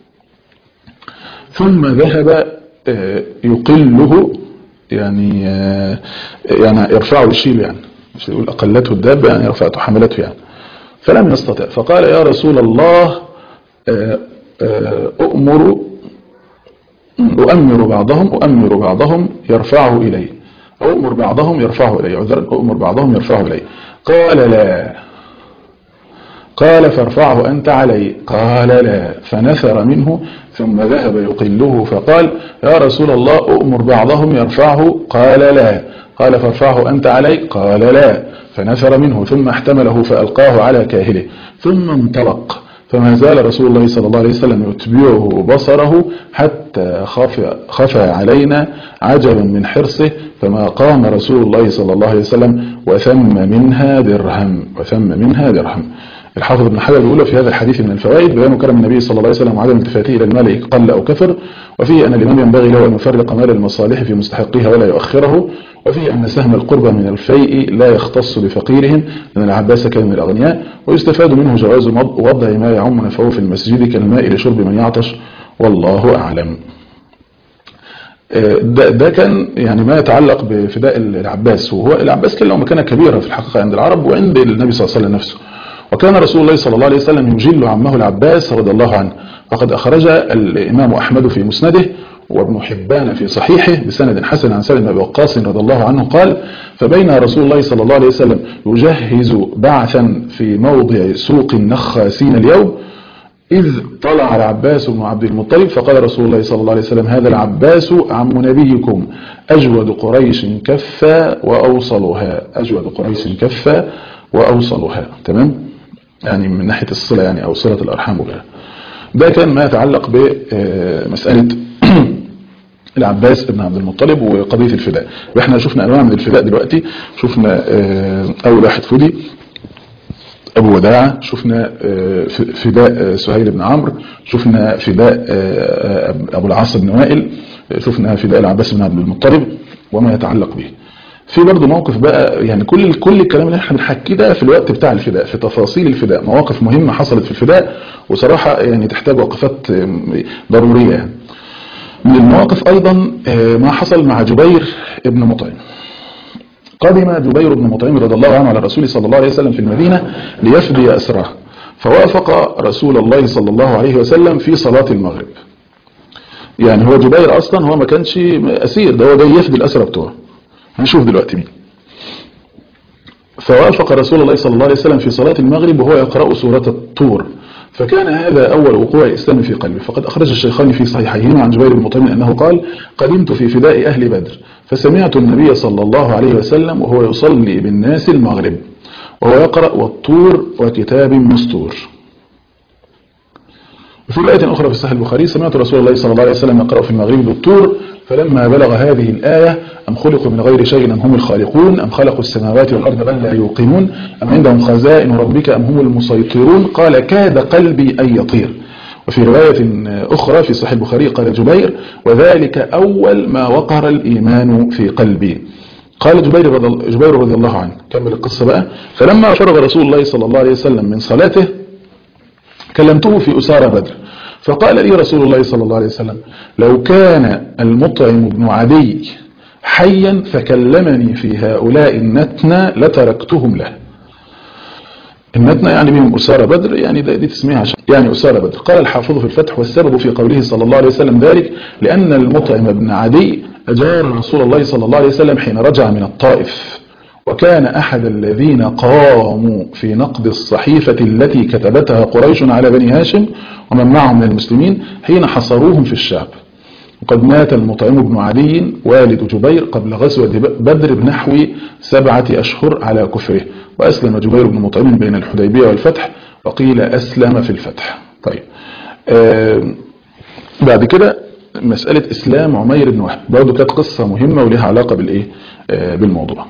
Speaker 2: ثم ذهب يقله يعني يعني يرفعه يشيل يعني مش يقول أقلته الدابة يعني رفعته حملته يعني فلم يستطع فقال يا رسول الله أؤمر أؤمر بعضهم أؤمر بعضهم يرفعه إلي أؤمر بعضهم يرفعه إلي عذرا أؤمر بعضهم يرفعه إلي قال لا قال فارفعه أنت علي قال لا فنثر منه ثم ذهب يقله فقال يا رسول الله أؤمر بعضهم يرفعه قال لا قال فارفعه أنت علي قال لا فنثر منه ثم احتمله فألقاه على كاهله ثم انطلق فما زال رسول الله صلى الله عليه وسلم يتبعه بصره حتى خفى, خفى علينا عجبا من حرصه فما قام رسول الله صلى الله عليه وسلم وثم منها درهم وثم منها درهم الحافظ ابن حجر بيقول في هذا الحديث من الفوائد بيان كرم النبي صلى الله عليه وسلم وعدم التفاته الى المال قل او كثر وفيه ان الامام ينبغي له ان يفرق مال المصالح في مستحقها ولا يؤخره وفيه ان سهم القربى من الفيء لا يختص بفقيرهم لان العباس كان من الاغنياء ويستفاد منه جواز وضع ما يعم نفعه في المسجد كالماء لشرب من يعطش والله اعلم ده, ده كان يعني ما يتعلق بفداء العباس وهو العباس كان له مكانه كبيره في الحقيقه عند العرب وعند النبي صلى الله عليه وسلم نفسه وكان رسول الله صلى الله عليه وسلم يجل عمه العباس رضي الله عنه وقد أخرج الإمام أحمد في مسنده وابن حبان في صحيحه بسند حسن عن سالم بن وقاص رضي الله عنه قال فبين رسول الله صلى الله عليه وسلم يجهز بعثا في موضع سوق النخاسين اليوم إذ طلع العباس بن عبد المطلب فقال رسول الله صلى الله عليه وسلم هذا العباس عم نبيكم أجود قريش كفا وأوصلها أجود قريش كفا وأوصلها تمام يعني من ناحية الصلة يعني أو صلة الأرحام وغيرها ده كان ما يتعلق بمسألة العباس بن عبد المطلب وقضية الفداء واحنا شفنا أنواع من الفداء دلوقتي شفنا أول واحد فدي أبو وداعة شفنا فداء سهيل بن عمرو شفنا فداء أبو العاص بن وائل شفنا فداء العباس بن عبد المطلب وما يتعلق به في برضه موقف بقى يعني كل كل الكلام اللي احنا بنحكيه ده في الوقت بتاع الفداء في تفاصيل الفداء مواقف مهمة حصلت في الفداء وصراحة يعني تحتاج وقفات ضرورية يعني من المواقف أيضا ما حصل مع جبير ابن مطعم قدم جبير بن مطعم رضي الله عنه على الرسول صلى الله عليه وسلم في المدينة ليفدي أسراه فوافق رسول الله صلى الله عليه وسلم في صلاة المغرب يعني هو جبير أصلا هو ما كانش أسير ده هو جاي يفدي الأسرى بتوعه هنشوف دلوقتي مين فوافق رسول الله صلى الله عليه وسلم في صلاة المغرب وهو يقرأ سورة الطور فكان هذا أول وقوع الإسلام في قلبي فقد أخرج الشيخان في صحيحيهما عن جبير بن مطعم أنه قال قدمت في فداء أهل بدر فسمعت النبي صلى الله عليه وسلم وهو يصلي بالناس المغرب وهو يقرأ والطور وكتاب مستور وفي آية أخرى في الصحيح البخاري سمعت رسول الله صلى الله عليه وسلم يقرأ في المغرب بالطور فلما بلغ هذه الآية أم خلقوا من غير شيء أم هم الخالقون أم خلقوا السماوات والأرض بل لا يوقنون أم عندهم خزائن ربك أم هم المسيطرون قال كاد قلبي أن يطير وفي رواية أخرى في صحيح البخاري قال جبير وذلك أول ما وقر الإيمان في قلبي قال جبير رضي, جبير رضي الله عنه كمل القصة بقى فلما فرغ رسول الله صلى الله عليه وسلم من صلاته كلمته في أسارة بدر فقال لي رسول الله صلى الله عليه وسلم لو كان المطعم بن عدي حيا فكلمني في هؤلاء النتنى لتركتهم له النتنى يعني بهم أسارة بدر يعني دي تسميها عشان يعني أسارة بدر قال الحافظ في الفتح والسبب في قوله صلى الله عليه وسلم ذلك لأن المطعم بن عدي أجار رسول الله صلى الله عليه وسلم حين رجع من الطائف وكان أحد الذين قاموا في نقد الصحيفة التي كتبتها قريش على بني هاشم ومن معهم من المسلمين حين حصروهم في الشعب وقد مات المطعم بن عدي والد جبير قبل غزوة بدر بنحو سبعة أشهر على كفره وأسلم جبير بن مطعم بين الحديبية والفتح وقيل أسلم في الفتح طيب آه بعد كده مسألة إسلام عمير بن وهب برضه كانت قصة مهمة ولها علاقة بالإيه آه بالموضوع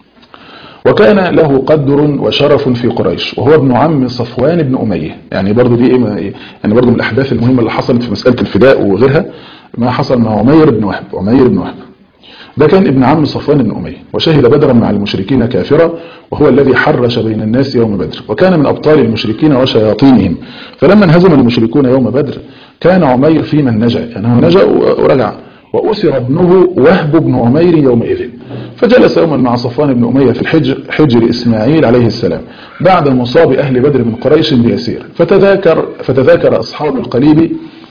Speaker 2: وكان له قدر وشرف في قريش وهو ابن عم صفوان بن أمية يعني برضه دي إيه يعني برضه من الأحداث المهمة اللي حصلت في مسألة الفداء وغيرها ما حصل مع عمير بن وهب عمير بن وهب ده كان ابن عم صفوان بن أمية وشهد بدرا مع المشركين كافرا وهو الذي حرش بين الناس يوم بدر وكان من أبطال المشركين وشياطينهم فلما انهزم المشركون يوم بدر كان عمير في من نجا يعني هو نجا ورجع وأسر ابنه وهب بن عمير يومئذ فجلس يوما مع صفوان بن أمية في الحجر حجر إسماعيل عليه السلام بعد مصاب أهل بدر من قريش بيسير فتذاكر, فتذاكر أصحاب القليب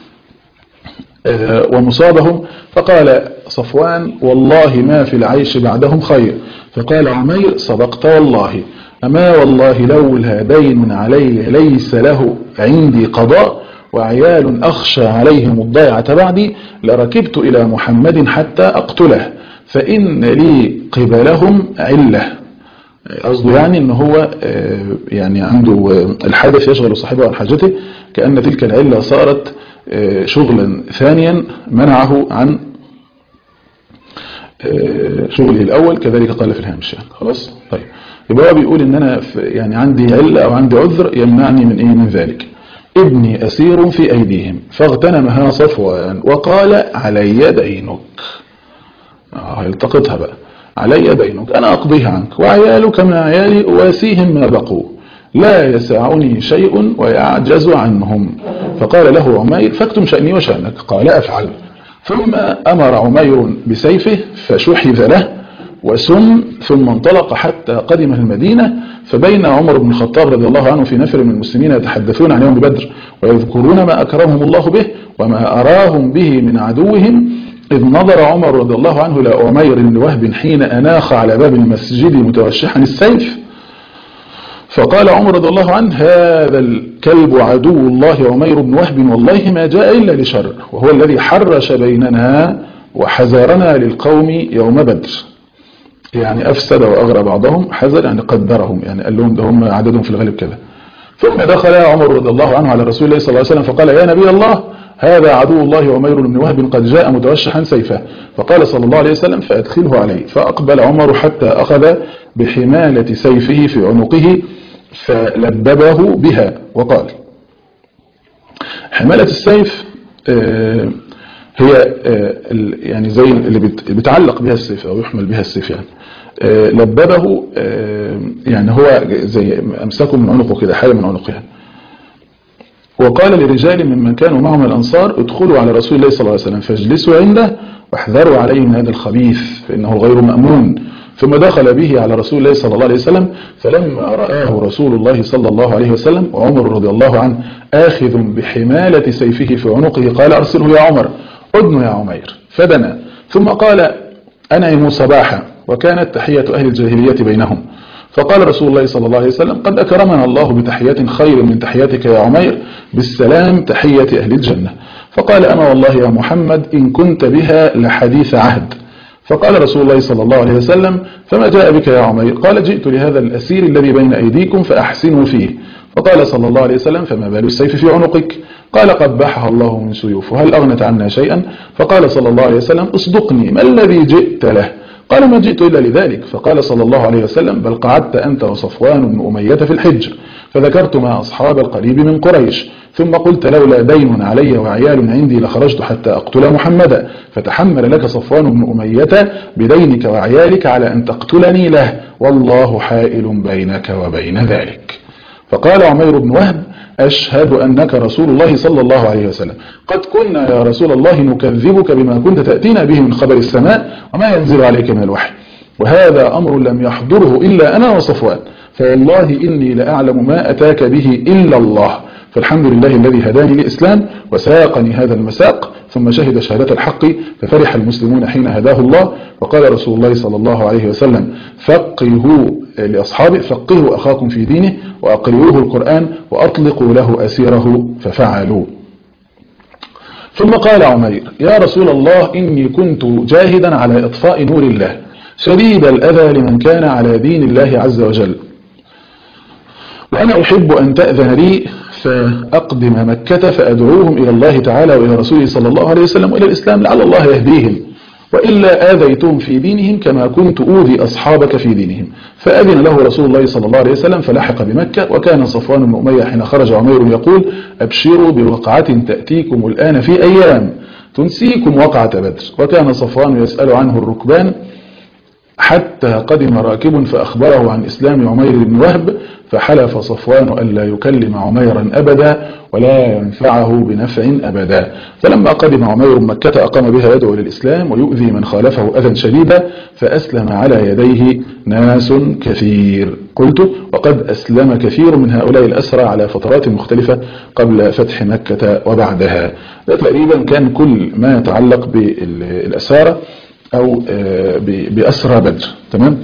Speaker 2: ومصابهم فقال صفوان والله ما في العيش بعدهم خير فقال عمير صدقت والله أما والله لولا دين علي ليس له عندي قضاء وعيال أخشى عليهم الضيعة بعدي لركبت إلى محمد حتى أقتله فإن لي قبلهم علة قصده يعني ان هو يعني عنده الحدث يشغل صاحبه عن حاجته كأن تلك العلة صارت شغلا ثانيا منعه عن شغله الأول كذلك قال في الهامش يعني خلاص طيب يبقى هو بيقول ان انا يعني عندي علة او عندي عذر يمنعني من ايه من ذلك ابني أسير في أيديهم فاغتنمها صفوان وقال علي دينك هيلتقطها بقى علي دينك أنا أقضيها عنك وعيالك مع عيالي أواسيهم ما بقوا لا يسعني شيء ويعجز عنهم فقال له عمير فاكتم شأني وشأنك قال أفعل ثم أمر عمير بسيفه فشحذ له وسم ثم انطلق حتى قدم المدينة فبين عمر بن الخطاب رضي الله عنه في نفر من المسلمين يتحدثون عن يوم بدر ويذكرون ما أكرمهم الله به وما أراهم به من عدوهم إذ نظر عمر رضي الله عنه إلى عمير بن وهب حين أناخ على باب المسجد متوشحا السيف فقال عمر رضي الله عنه هذا الكلب عدو الله عمير بن وهب والله ما جاء إلا لشر وهو الذي حرش بيننا وحذرنا للقوم يوم بدر يعني أفسد وأغرى بعضهم حذر يعني قدرهم يعني قال لهم ده هم عددهم في الغالب كذا ثم دخل عمر رضي الله عنه على رسول الله صلى الله عليه وسلم فقال يا نبي الله هذا عدو الله عمير بن وهب قد جاء متوشحا سيفه فقال صلى الله عليه وسلم فأدخله عليه فأقبل عمر حتى أخذ بحمالة سيفه في عنقه فلببه بها وقال حمالة السيف هي يعني زي اللي بتعلق بها السيف أو يحمل بها السيف يعني لببه يعني هو زي أمسكه من عنقه كده حاجة من عنقه يعني وقال لرجال ممن كانوا معهم الأنصار ادخلوا على رسول الله صلى الله عليه وسلم فاجلسوا عنده واحذروا عليه من هذا الخبيث فإنه غير مأمون ثم دخل به على رسول الله صلى الله عليه وسلم فلما رآه رسول الله صلى الله عليه وسلم وعمر رضي الله عنه آخذ بحمالة سيفه في عنقه قال أرسله يا عمر أدن يا عمير فدنا ثم قال أنعموا صباحا وكانت تحية أهل الجاهلية بينهم فقال رسول الله صلى الله عليه وسلم قد أكرمنا الله بتحيات خير من تحياتك يا عمير بالسلام تحية أهل الجنة فقال أما والله يا محمد إن كنت بها لحديث عهد فقال رسول الله صلى الله عليه وسلم فما جاء بك يا عمير قال جئت لهذا الأسير الذي بين أيديكم فأحسنوا فيه فقال صلى الله عليه وسلم فما بال السيف في عنقك قال قبحها الله من سيوف وهل أغنت عنا شيئا فقال صلى الله عليه وسلم اصدقني ما الذي جئت له قال ما جئت إلا لذلك فقال صلى الله عليه وسلم بل قعدت أنت وصفوان بن أمية في الحجر فذكرت ما أصحاب القريب من قريش ثم قلت لولا دين علي وعيال عندي لخرجت حتى أقتل محمدا فتحمل لك صفوان بن أمية بدينك وعيالك على أن تقتلني له والله حائل بينك وبين ذلك فقال عمير بن وهب أشهد أنك رسول الله صلى الله عليه وسلم قد كنا يا رسول الله نكذبك بما كنت تأتينا به من خبر السماء وما ينزل عليك من الوحي وهذا أمر لم يحضره إلا أنا وصفوان فوالله إني لأعلم ما أتاك به إلا الله فالحمد لله الذي هداني للإسلام وساقني هذا المساق ثم شهد شهادة الحق ففرح المسلمون حين هداه الله وقال رسول الله صلى الله عليه وسلم فقهوا لأصحابه فقهوا أخاكم في دينه وأقرئوه القرآن وأطلقوا له أسيره ففعلوا ثم قال عمير يا رسول الله إني كنت جاهدا على إطفاء نور الله شديد الأذى لمن كان على دين الله عز وجل وأنا أحب أن تأذن لي فأقدم مكة فأدعوهم إلى الله تعالى وإلى رسوله صلى الله عليه وسلم وإلى الإسلام لعل الله يهديهم وإلا آذيتهم في دينهم كما كنت أوذي أصحابك في دينهم فأذن له رسول الله صلى الله عليه وسلم فلحق بمكة وكان صفوان بن أمية حين خرج عمير يقول أبشروا بوقعة تأتيكم الآن في أيام تنسيكم وقعة بدر وكان صفوان يسأل عنه الركبان حتى قدم راكب فأخبره عن إسلام عمير بن وهب فحلف صفوان ألا يكلم عميرا أبدا ولا ينفعه بنفع أبدا فلما قدم عمير مكة أقام بها يدعو للإسلام ويؤذي من خالفه أذى شديدا فأسلم على يديه ناس كثير قلت وقد أسلم كثير من هؤلاء الأسرى على فترات مختلفة قبل فتح مكة وبعدها ده تقريبا كان كل ما يتعلق بالأسارة أو بأسرى بدر تمام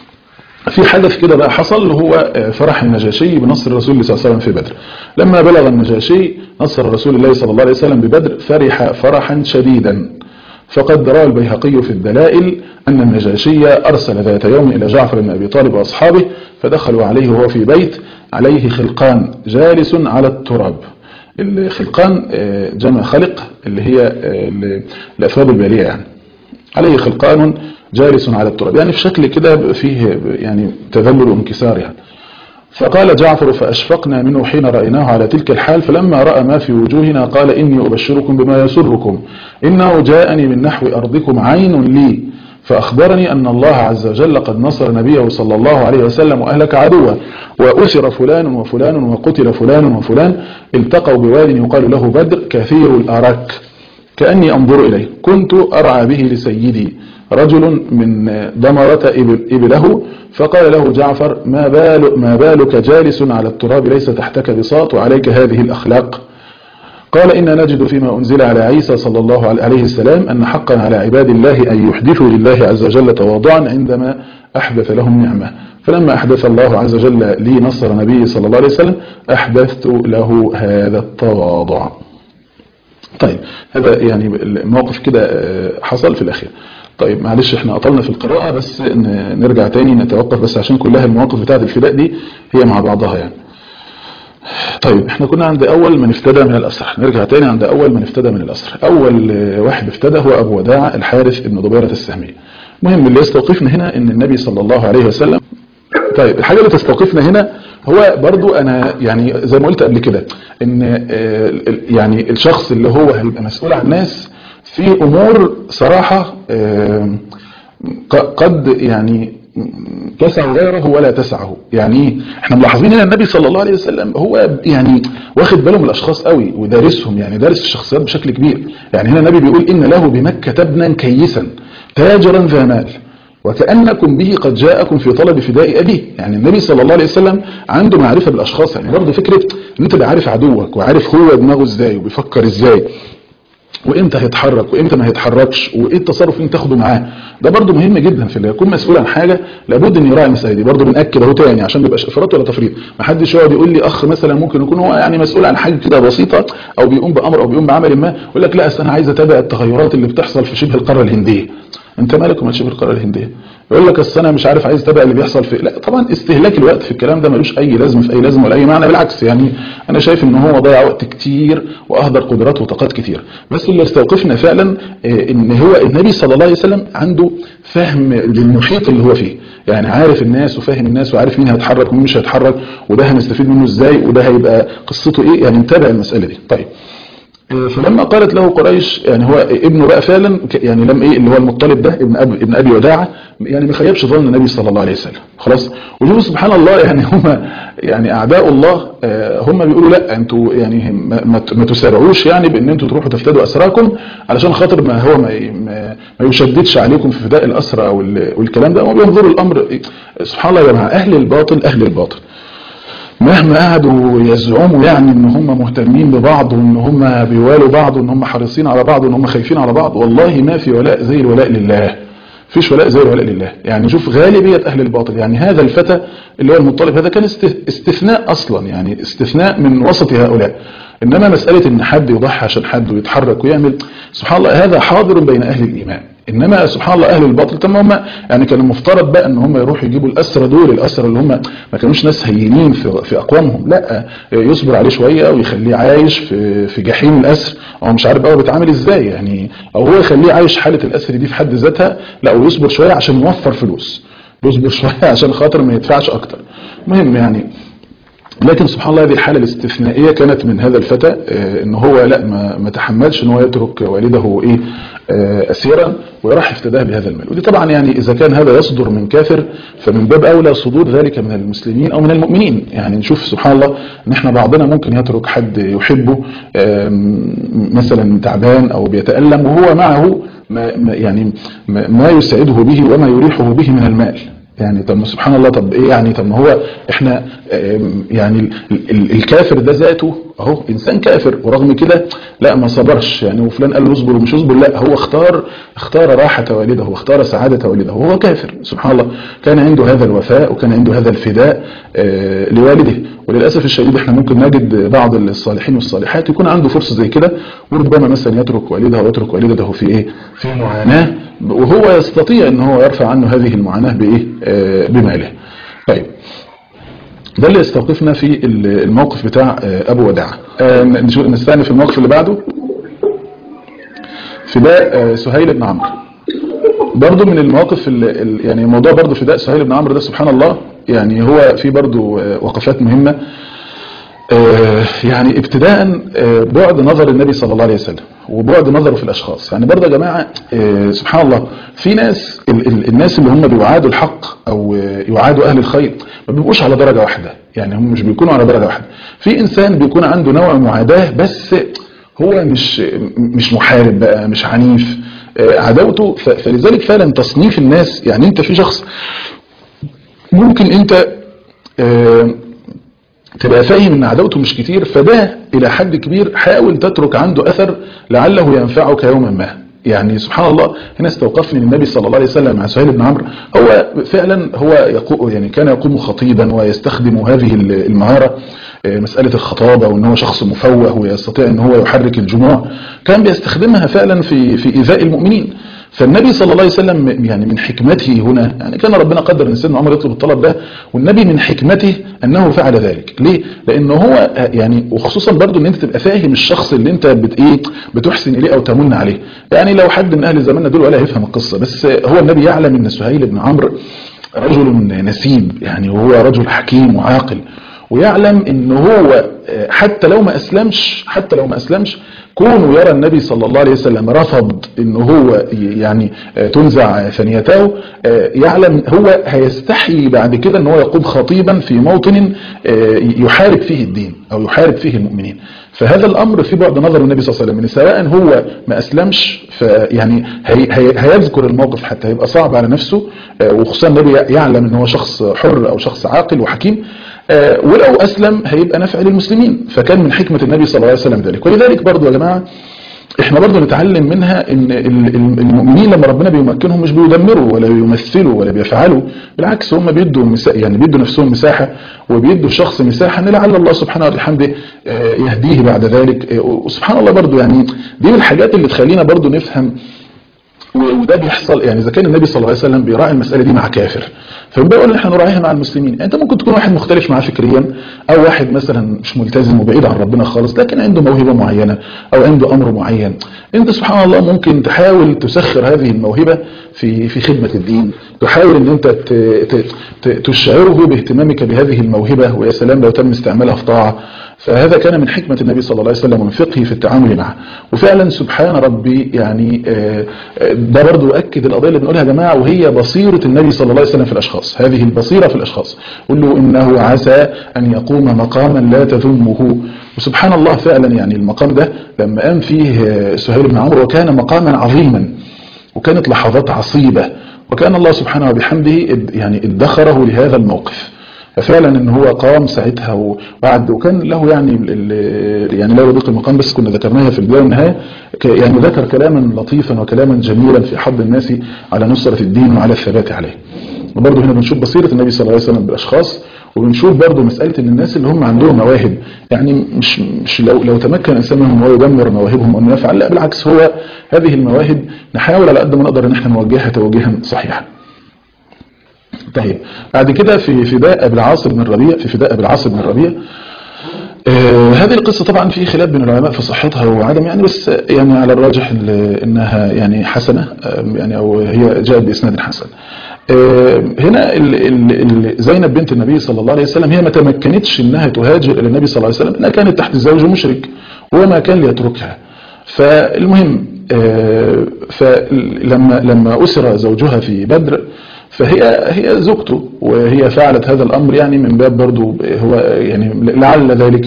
Speaker 2: في حدث كده بقى حصل هو فرح النجاشي بنصر الرسول صلى الله عليه وسلم في بدر لما بلغ النجاشي نصر رسول الله صلى الله عليه وسلم ببدر فرح فرحا شديدا فقد روى البيهقي في الدلائل أن النجاشي أرسل ذات يوم إلى جعفر بن أبي طالب وأصحابه فدخلوا عليه وهو في بيت عليه خلقان جالس على التراب الخلقان جمع خلق اللي هي الأثواب البالية يعني عليه خلقان جالس على التراب يعني في شكل كده فيه يعني تذلل وانكسار يعني فقال جعفر فأشفقنا منه حين رأيناه على تلك الحال فلما رأى ما في وجوهنا قال إني أبشركم بما يسركم إنه جاءني من نحو أرضكم عين لي فأخبرني أن الله عز وجل قد نصر نبيه صلى الله عليه وسلم وأهلك عدوه وأسر فلان وفلان وقتل فلان وفلان التقوا بواد يقال له بدر كثير الأرك كأني أنظر إليه كنت أرعى به لسيدي رجل من ضمرة إبله فقال له جعفر ما, بال ما بالك جالس على التراب ليس تحتك بساط وعليك هذه الأخلاق قال إن نجد فيما أنزل على عيسى صلى الله عليه السلام أن حقا على عباد الله أن يحدثوا لله عز وجل تواضعا عندما أحدث لهم نعمة فلما أحدث الله عز وجل لي نصر نبيه صلى الله عليه وسلم أحدثت له هذا التواضع طيب هذا يعني الموقف كده حصل في الأخير طيب معلش احنا قطلنا في القراءة بس نرجع تاني نتوقف بس عشان كلها المواقف بتاعت الفداء دي هي مع بعضها يعني طيب احنا كنا عند اول من افتدى من الاسر نرجع تاني عند اول من افتدى من الاسر اول واحد افتدى هو ابو وداع الحارث ابن ضبيرة السهمي المهم اللي يستوقفنا هنا ان النبي صلى الله عليه وسلم طيب الحاجة اللي تستوقفنا هنا هو برضو انا يعني زي ما قلت قبل كده ان يعني الشخص اللي هو هيبقى مسؤول عن الناس في امور صراحة قد يعني تسع غيره ولا تسعه يعني احنا ملاحظين ان النبي صلى الله عليه وسلم هو يعني واخد باله من الاشخاص قوي ودارسهم يعني دارس الشخصيات بشكل كبير يعني هنا النبي بيقول ان له بمكة ابنا كيسا تاجرا ذا مال وكأنكم به قد جاءكم في طلب فداء أبيه يعني النبي صلى الله عليه وسلم عنده معرفة بالأشخاص يعني برضه فكرة ان انت تبقى عارف عدوك وعارف هو دماغه ازاي وبيفكر ازاي وامتى هيتحرك وامتى ما هيتحركش وايه التصرف اللي انت تاخده معاه ده برضو مهم جدا في اللي يكون مسؤول عن حاجه لابد ان يراعي المساله دي برضو بناكد اهو تاني عشان ما يبقاش افراط ولا تفريط ما حدش يقعد يقول لي اخ مثلا ممكن يكون هو يعني مسؤول عن حاجه كده بسيطه او بيقوم بامر او بيقوم بعمل ما يقول لك لا اصل انا عايز اتابع التغيرات اللي بتحصل في شبه القاره الهنديه انت مالك ومال شبه القاره الهنديه يقول لك اصل انا مش عارف عايز اتابع اللي بيحصل في لا طبعا استهلاك الوقت في الكلام ده ملوش اي لازمه في اي لازمه ولا اي معنى بالعكس يعني انا شايف ان هو ضيع وقت كتير واهدر قدرات وطاقات كتير بس اللي استوقفنا فعلا آه، ان هو النبي صلى الله عليه وسلم عنده فهم للمحيط اللي هو فيه يعني عارف الناس وفاهم الناس وعارف مين هيتحرك ومين مش هيتحرك وده هنستفيد منه ازاي وده هيبقى قصته ايه يعني متابع المساله دي طيب فلما قالت له قريش يعني هو ابنه بقى فعلا ك- يعني لم ايه اللي هو المطلب ده ابن ابي ابن ابي وداعه يعني ما خيبش ظن النبي صلى الله عليه وسلم خلاص وشوفوا سبحان الله يعني هم يعني اعداء الله آه، هم بيقولوا لا انتوا يعني ما, ما ت- ما تسارعوش يعني بان انتوا تروحوا تفتدوا اسراكم علشان خاطر ما هو ما ي- ما, ما يشددش عليكم في فداء الاسرى او ال- والكلام ده هم بينظروا الامر سبحان الله يا جماعه اهل الباطل اهل الباطل مهما قعدوا يزعموا يعني ان هم مهتمين ببعض وان هم بيوالوا بعض وان هم حريصين على بعض وان هم خايفين على بعض والله ما في ولاء زي الولاء لله فيش ولاء زي الولاء لله يعني شوف غالبية اهل الباطل يعني هذا الفتى اللي هو المطلب هذا كان است- استثناء اصلا يعني استثناء من وسط هؤلاء انما مسألة ان حد يضحي عشان حد ويتحرك ويعمل سبحان الله هذا حاضر بين اهل الايمان انما سبحان الله اهل الباطل طب ما هم يعني كان المفترض بقى ان هم يروحوا يجيبوا الاسرى دول الاسرى اللي هم ما كانوش ناس هينين في في اقوامهم لا يصبر عليه شويه ويخليه عايش في في جحيم الاسر هو مش عارف بقى هو بيتعامل ازاي يعني او هو يخليه عايش حاله الاسر دي في حد ذاتها لا ويصبر شويه عشان يوفر فلوس يصبر شويه عشان خاطر ما يدفعش اكتر المهم يعني لكن سبحان الله هذه الحالة الاستثنائية كانت من هذا الفتى آه، ان هو لا ما, ما تحملش ان هو يترك والده ايه آه، اسيرا وراح افتداه بهذا المال ودي طبعا يعني اذا كان هذا يصدر من كافر فمن باب اولى صدور ذلك من المسلمين او من المؤمنين يعني نشوف سبحان الله ان احنا بعضنا ممكن يترك حد يحبه آم، مثلا تعبان او بيتألم وهو معه ما ما- يعني ما ما يسعده به وما يريحه به من المال يعني طب ما سبحان الله طب ايه يعني طب ما هو احنا آم، يعني ال- ال- الكافر ده ذاته اهو انسان كافر ورغم كده لا ما صبرش يعني وفلان قال له اصبر ومش اصبر لا هو اختار اختار راحة والده واختار سعادة والده وهو كافر سبحان الله كان عنده هذا الوفاء وكان عنده هذا الفداء آه، لوالده وللاسف الشديد احنا ممكن نجد بعض الصالحين والصالحات يكون عنده فرصة زي كده وربما مثلا يترك والده ويترك والدته في ايه في معاناة وهو يستطيع ان هو يرفع عنه هذه المعاناة بايه آه، بماله طيب ده اللي استوقفنا في الموقف بتاع آه، ابو وداعة آه، نشوف- نستأنف الموقف اللي بعده فداء آه، سهيل بن عمرو برضو من المواقف ال- ال- يعني موضوع برضو فداء سهيل بن عمرو ده سبحان الله يعني هو في برضو آه، وقفات مهمة آه، يعني ابتداء آه، بعد نظر النبي صلى الله عليه وسلم وبعد نظره في الاشخاص يعني برضه يا جماعه آه، سبحان الله في ناس ال- ال- الناس اللي هم بيعادوا الحق او آه، يعادوا اهل الخير ما بيبقوش على درجه واحده يعني هم مش بيكونوا على درجه واحده في انسان بيكون عنده نوع معاداه بس هو مش مش محارب بقى مش عنيف آه، عداوته ف- فلذلك فعلا تصنيف الناس يعني انت في شخص ممكن انت آه، تبقى فاهم ان عداوته مش كتير فده الى حد كبير حاول تترك عنده اثر لعله ينفعك يوما ما يعني سبحان الله هنا استوقفني النبي صلى الله عليه وسلم مع سهيل بن عمرو هو فعلا هو يقو يعني كان يقوم خطيبا ويستخدم هذه المهارة آه، مسألة الخطابة وان هو شخص مفوه ويستطيع ان هو يحرك الجموع كان بيستخدمها فعلا في في ايذاء المؤمنين فالنبي صلى الله عليه وسلم يعني من حكمته هنا يعني كان ربنا قدر ان سيدنا عمر يطلب الطلب ده والنبي من حكمته انه فعل ذلك ليه لانه هو يعني وخصوصا برضو ان انت تبقى فاهم الشخص اللي انت بت ايه بتحسن اليه او تمن عليه يعني لو حد من اهل زماننا دول ولا هيفهم القصه بس هو النبي يعلم ان سهيل بن عمرو رجل نسيب يعني وهو رجل حكيم وعاقل ويعلم ان هو حتى لو ما اسلمش حتى لو ما اسلمش كونه يرى النبي صلى الله عليه وسلم رفض ان هو يعني تنزع ثنيته يعلم هو هيستحي بعد كده ان هو يقوم خطيبا في موطن يحارب فيه الدين او يحارب فيه المؤمنين فهذا الامر في بعد نظر النبي صلى الله عليه وسلم ان سواء هو ما اسلمش فيعني هي هي هيذكر الموقف حتى هيبقى صعب على نفسه وخصوصا النبي يعلم ان هو شخص حر او شخص عاقل وحكيم ولو أسلم هيبقى نفع للمسلمين فكان من حكمة النبي صلى الله عليه وسلم ذلك ولذلك برضو يا جماعة احنا برضو نتعلم منها ان المؤمنين لما ربنا بيمكنهم مش بيدمروا ولا بيمثلوا ولا بيفعلوا بالعكس هم بيدوا مسا... يعني بيدوا نفسهم مساحة وبيدوا الشخص مساحة ان لعل الله سبحانه وبحمده يهديه بعد ذلك وسبحان الله برضو يعني دي من الحاجات اللي تخلينا برضو نفهم وده بيحصل يعني اذا كان النبي صلى الله عليه وسلم بيراعي المساله دي مع كافر فبيقول احنا نراعيها مع المسلمين يعني انت ممكن تكون واحد مختلف معاه فكريا او واحد مثلا مش ملتزم وبعيد عن ربنا خالص لكن عنده موهبه معينه او عنده امر معين انت سبحان الله ممكن تحاول تسخر هذه الموهبه في في خدمه الدين تحاول ان انت تشعره باهتمامك بهذه الموهبه ويا سلام لو تم استعمالها في طاعه فهذا كان من حكمة النبي صلى الله عليه وسلم ومن فقهه في التعامل معه وفعلا سبحان ربي يعني ده برضو أكد القضية اللي بنقولها يا جماعة وهي بصيرة النبي صلى الله عليه وسلم في الأشخاص هذه البصيرة في الأشخاص قل له إنه عسى أن يقوم مقاما لا تذمه وسبحان الله فعلا يعني المقام ده لما قام فيه سهيل بن عمرو وكان مقاما عظيما وكانت لحظات عصيبة وكان الله سبحانه وبحمده يعني ادخره لهذا الموقف ففعلا ان هو قام ساعتها وبعد وكان له يعني يعني لا يضيق المقام بس كنا ذكرناها في البدايه والنهايه يعني ذكر كلاما لطيفا وكلاما جميلا في حض الناس على نصره الدين وعلى الثبات عليه وبرضه هنا بنشوف بصيره النبي صلى الله عليه وسلم بالاشخاص وبنشوف برضه مساله ان الناس اللي هم عندهم مواهب يعني مش مش لو لو تمكن انسان منهم هو يدمر مواهبهم وانه يفعل لا بالعكس هو هذه المواهب نحاول على قد ما نقدر ان احنا نوجهها توجيها صحيحا طيب بعد كده في فداء ابن العاص بن الربيع في فداء ابن العاص بن الربيع آه هذه القصة طبعا في خلاف بين العلماء في صحتها وعدم يعني بس يعني على الراجح انها يعني حسنة يعني او هي جاءت باسناد حسن آه هنا ال ال زينب بنت النبي صلى الله عليه وسلم هي ما تمكنتش انها تهاجر الى النبي صلى الله عليه وسلم انها كانت تحت الزوج المشرك وما كان ليتركها فالمهم آه فلما لما اسر زوجها في بدر فهي هي زوجته وهي فعلت هذا الأمر يعني من باب برضو هو يعني لعل ذلك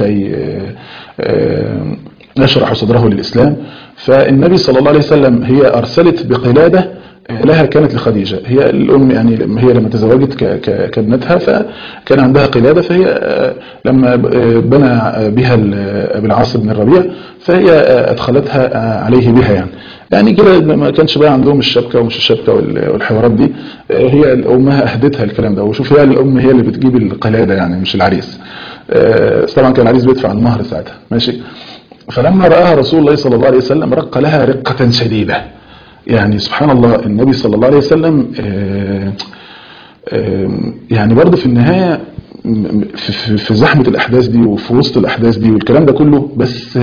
Speaker 2: يشرح صدره للإسلام فالنبي صلى الله عليه وسلم هي أرسلت بقلادة لها كانت لخديجة هي الأم يعني هي لما تزوجت كابنتها فكان عندها قلادة فهي لما بنى بها ابن العاص بن الربيع فهي أدخلتها عليه بها يعني يعني كده ما كانش بقى عندهم الشبكة ومش الشبكة والحوارات دي هي أمها أهدتها الكلام ده وشوف هي الأم هي اللي بتجيب القلادة يعني مش العريس طبعا كان العريس بيدفع المهر ساعتها ماشي فلما رآها رسول الله صلى الله عليه وسلم رق لها رقة شديدة يعني سبحان الله النبي صلى الله عليه وسلم يعني برضه في النهاية في زحمة الأحداث دي وفي وسط الأحداث دي والكلام ده كله بس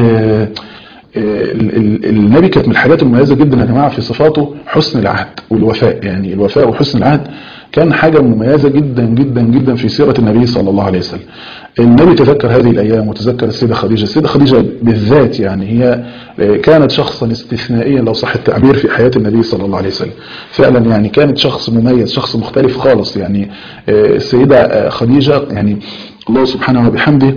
Speaker 2: النبي كانت من الحاجات المميزة جدا يا جماعة في صفاته حسن العهد والوفاء يعني الوفاء وحسن العهد كان حاجة مميزة جدا جدا جدا في سيرة النبي صلى الله عليه وسلم النبي تذكر هذه الأيام وتذكر السيدة خديجة السيدة خديجة بالذات يعني هي كانت شخصا استثنائيا لو صح التعبير في حياة النبي صلى الله عليه وسلم فعلا يعني كانت شخص مميز شخص مختلف خالص يعني السيدة خديجة يعني الله سبحانه وبحمده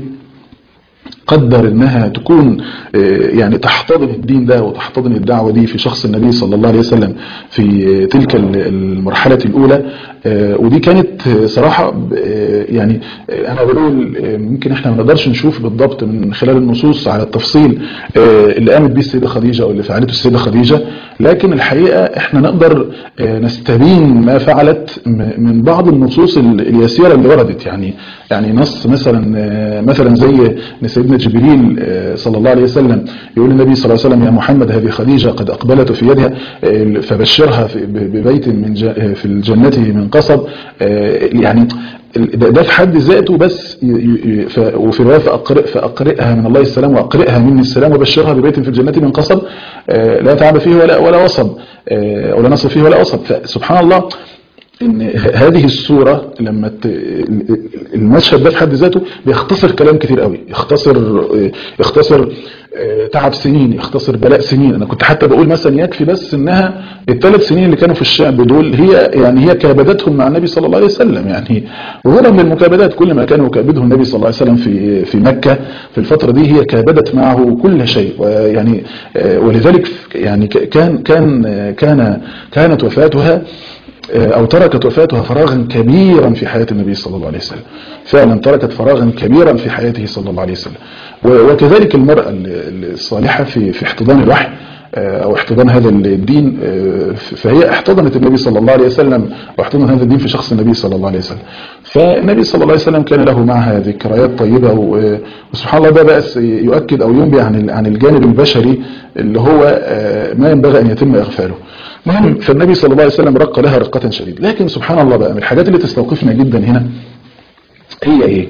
Speaker 2: قدر انها تكون يعني تحتضن الدين ده وتحتضن الدعوة دي في شخص النبي صلى الله عليه وسلم في تلك المرحلة الاولى ودي كانت صراحة يعني انا بقول ممكن احنا ما نقدرش نشوف بالضبط من خلال النصوص على التفصيل اللي قامت به السيدة خديجة او اللي فعلته السيدة خديجة لكن الحقيقة احنا نقدر نستبين ما فعلت من بعض النصوص اليسيرة اللي وردت يعني يعني نص مثلا مثلا زي ان سيدنا جبريل صلى الله عليه وسلم يقول النبي صلى الله عليه وسلم يا محمد هذه خديجة قد أقبلت في يدها فبشرها ببيت من في الجنة من قصب يعني ده في حد ذاته بس وفي رواية فأقرئ فأقرئها من الله السلام وأقرئها مني السلام وبشرها ببيت في الجنة من قصب لا تعب فيه ولا ولا وصب ولا نصب فيه ولا وصب فسبحان الله ان هذه الصورة لما المشهد ده في حد ذاته بيختصر كلام كتير قوي يختصر يختصر تعب سنين يختصر بلاء سنين انا كنت حتى بقول مثلا يكفي بس انها الثلاث سنين اللي كانوا في الشعب دول هي يعني هي كابدتهم مع النبي صلى الله عليه وسلم يعني وغيرها من المكابدات كل ما كان يكابده النبي صلى الله عليه وسلم في في مكة في الفترة دي هي كابدت معه كل شيء ويعني ولذلك يعني كان كان كان كانت وفاتها أو تركت وفاتها فراغا كبيرا في حياة النبي صلى الله عليه وسلم فعلا تركت فراغا كبيرا في حياته صلى الله عليه وسلم وكذلك المرأة الصالحة في في احتضان الوحي او احتضان هذا الدين فهي احتضنت النبي صلى الله عليه وسلم واحتضن هذا الدين في شخص النبي صلى الله عليه وسلم فالنبي صلى الله عليه وسلم كان له معها ذكريات طيبة وسبحان الله ده بس يؤكد او ينبي عن عن الجانب البشري اللي هو ما ينبغي ان يتم اغفاله المهم فالنبي صلى الله عليه وسلم رق لها رقة شديدة لكن سبحان الله بقى من الحاجات اللي تستوقفنا جدا هنا هي ايه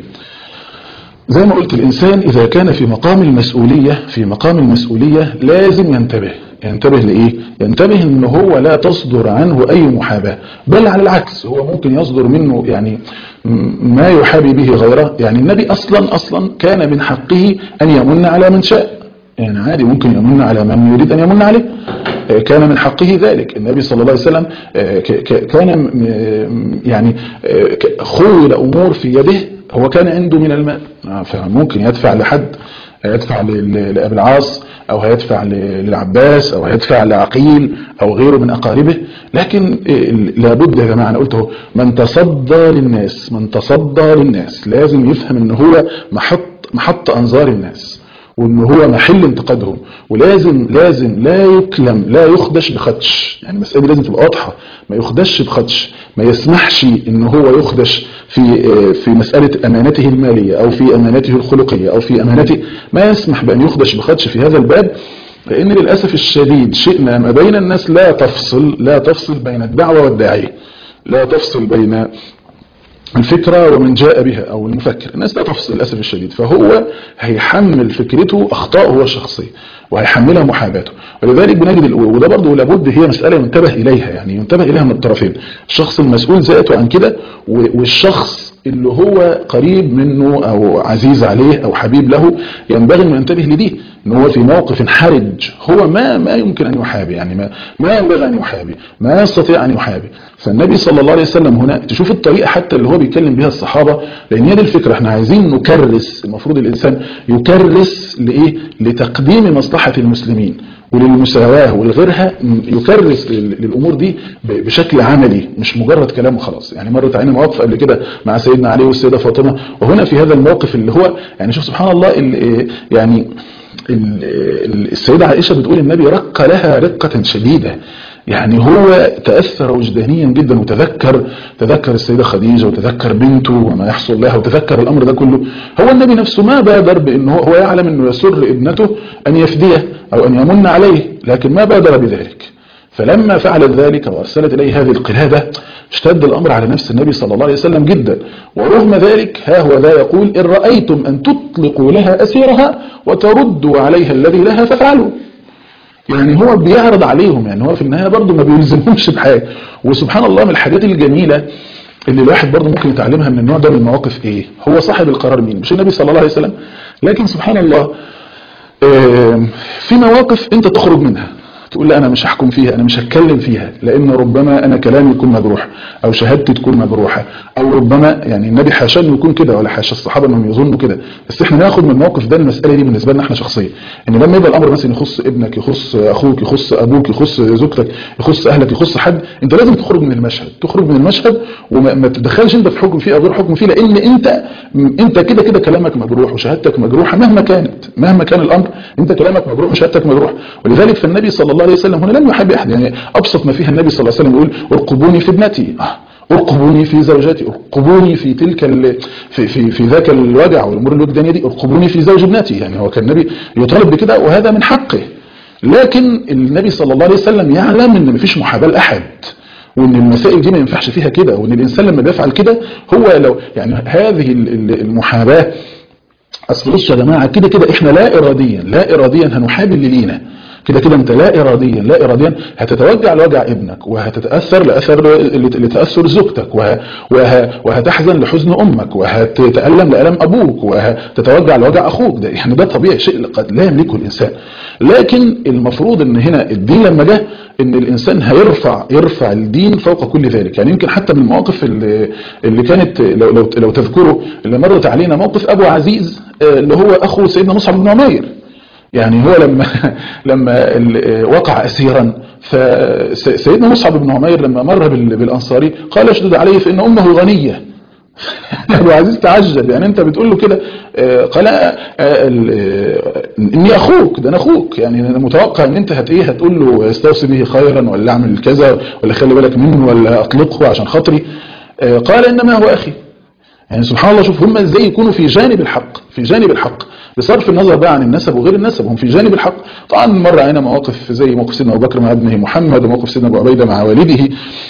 Speaker 2: زي ما قلت الإنسان إذا كان في مقام المسؤولية في مقام المسؤولية لازم ينتبه ينتبه لإيه؟ ينتبه إن هو لا تصدر عنه أي محاباة بل على العكس هو ممكن يصدر منه يعني ما يحابي به غيره يعني النبي أصلا أصلا كان من حقه أن يمن على من شاء يعني عادي ممكن يمن على من يريد أن يمن عليه كان من حقه ذلك النبي صلى الله عليه وسلم كان يعني خول أمور في يده هو كان عنده من المال فممكن يدفع لحد هيدفع لأبي العاص أو هيدفع للعباس أو هيدفع لعقيل أو غيره من أقاربه لكن لابد يا جماعة أنا قلته من تصدى للناس من تصدى للناس لازم يفهم ان هو محط, محط أنظار الناس وان هو محل انتقادهم ولازم لازم لا يكلم لا يخدش بخدش يعني المسألة دي لازم تبقى واضحة ما يخدش بخدش ما يسمحش ان هو يخدش في في مسألة امانته المالية او في امانته الخلقية او في امانته ما يسمح بان يخدش بخدش في هذا الباب لان للأسف الشديد شئنا ما بين الناس لا تفصل لا تفصل بين الدعوة والداعية لا تفصل بين الفكرة ومن جاء بها أو المفكر الناس لا تفصل للأسف الشديد فهو هيحمل فكرته أخطاءه هو الشخصية وهيحملها محاباته ولذلك بنجد وده برضه لابد هي مسألة ينتبه إليها يعني ينتبه إليها من الطرفين الشخص المسؤول ذاته عن كده والشخص اللي هو قريب منه أو عزيز عليه أو حبيب له ينبغي أن ينتبه لدي ان هو في موقف حرج هو ما ما يمكن أن يحابي يعني ما ما ينبغي أن يحابي ما يستطيع أن يحابي فالنبي صلى الله عليه وسلم هنا تشوف الطريقة حتى اللي هو بيتكلم بها الصحابة لأن هي دي الفكرة احنا عايزين نكرس المفروض الإنسان يكرس لإيه لتقديم مصلحة المسلمين وللمساواة ولغيرها يكرس للأمور دي بشكل عملي مش مجرد كلام وخلاص يعني مرت علينا مواقف قبل كده مع سيدنا علي والسيدة فاطمة وهنا في هذا الموقف اللي هو يعني شوف سبحان الله يعني السيدة عائشة بتقول النبي رق لها رقة شديدة يعني هو تأثر وجدانيا جدا وتذكر تذكر السيدة خديجة وتذكر بنته وما يحصل لها وتذكر الأمر ده كله هو النبي نفسه ما بادر بأنه هو يعلم أنه يسر ابنته أن يفديه أو أن يمن عليه لكن ما بادر بذلك فلما فعلت ذلك وأرسلت إليه هذه القلادة اشتد الأمر على نفس النبي صلى الله عليه وسلم جدا ورغم ذلك ها هو ذا يقول إن رأيتم أن تطلقوا لها أسيرها وتردوا عليها الذي لها فافعلوا يعني هو بيعرض عليهم يعني هو في النهاية برضه ما بيلزمهمش بحاجة وسبحان الله من الحاجات الجميلة اللي الواحد برضه ممكن يتعلمها من النوع ده من المواقف ايه هو صاحب القرار مين مش النبي صلى الله عليه وسلم لكن سبحان الله في مواقف انت تخرج منها تقول لا انا مش هحكم فيها انا مش هتكلم فيها لان ربما انا كلامي يكون مجروح او شهادتي تكون مجروحه او ربما يعني النبي حاشا انه يكون كده ولا حاشا الصحابه انهم يظنوا كده بس احنا ناخد من الموقف ده المساله دي بالنسبه لنا احنا شخصيا ان لما يبقى الامر مثلا يخص ابنك يخص اخوك يخص ابوك يخص زوجتك يخص اهلك يخص حد انت لازم تخرج من المشهد تخرج من المشهد وما تتدخلش انت في حكم فيه او غير حكم فيه لان انت انت كده كده كلامك مجروح وشهادتك مجروحه مهما كانت مهما كان الامر انت كلامك مجروح وشهادتك مجروح ولذلك فالنبي صلى الله عليه وسلم هنا لم يحب احد يعني ابسط ما فيها النبي صلى الله عليه وسلم يقول ارقبوني في ابنتي ارقبوني في زوجتي ارقبوني في تلك في في في ذاك الوجع والامور الوجدانيه دي ارقبوني في زوج ابنتي يعني هو كان النبي يطالب بكده وهذا من حقه لكن النبي صلى الله عليه وسلم يعلم ان مفيش محاباه لاحد وان المسائل دي ما ينفعش فيها كده وان الانسان لما بيفعل كده هو لو يعني هذه المحاباه اصل بصوا يا جماعه كده كده احنا لا اراديا لا اراديا هنحابي اللي لينا كده كده انت لا اراديا لا اراديا هتتوجع لوجع ابنك وهتتاثر لاثر لتاثر زوجتك وه وه وهتحزن لحزن امك وهتتالم لالم ابوك وهتتوجع لوجع اخوك ده يعني ده طبيعي شيء قد لا يملكه الانسان لكن المفروض ان هنا الدين لما جه ان الانسان هيرفع يرفع الدين فوق كل ذلك يعني يمكن حتى من المواقف اللي, اللي كانت لو, لو, لو تذكروا اللي مرت علينا موقف ابو عزيز اللي هو اخو سيدنا مصعب بن عمير يعني هو لما لما وقع اسيرا فسيدنا مصعب بن عمير لما مر بالانصاري قال اشدد عليه فان امه غنيه ابو عزيز تعجب يعني انت بتقول له كده آه، قال آه، آه، ال- آه، اني اخوك ده انا اخوك يعني انا متوقع ان انت هت ايه هتقول له استوصي به خيرا ولا اعمل كذا ولا خلي بالك منه ولا اطلقه عشان خاطري آه، قال انما هو اخي يعني سبحان الله شوف هم ازاي يكونوا في جانب الحق في جانب الحق بصرف النظر بقى عن النسب وغير النسب هم في جانب الحق طبعا مر علينا مواقف زي موقف سيدنا ابو بكر مع ابنه محمد وموقف سيدنا ابو عبيده مع والده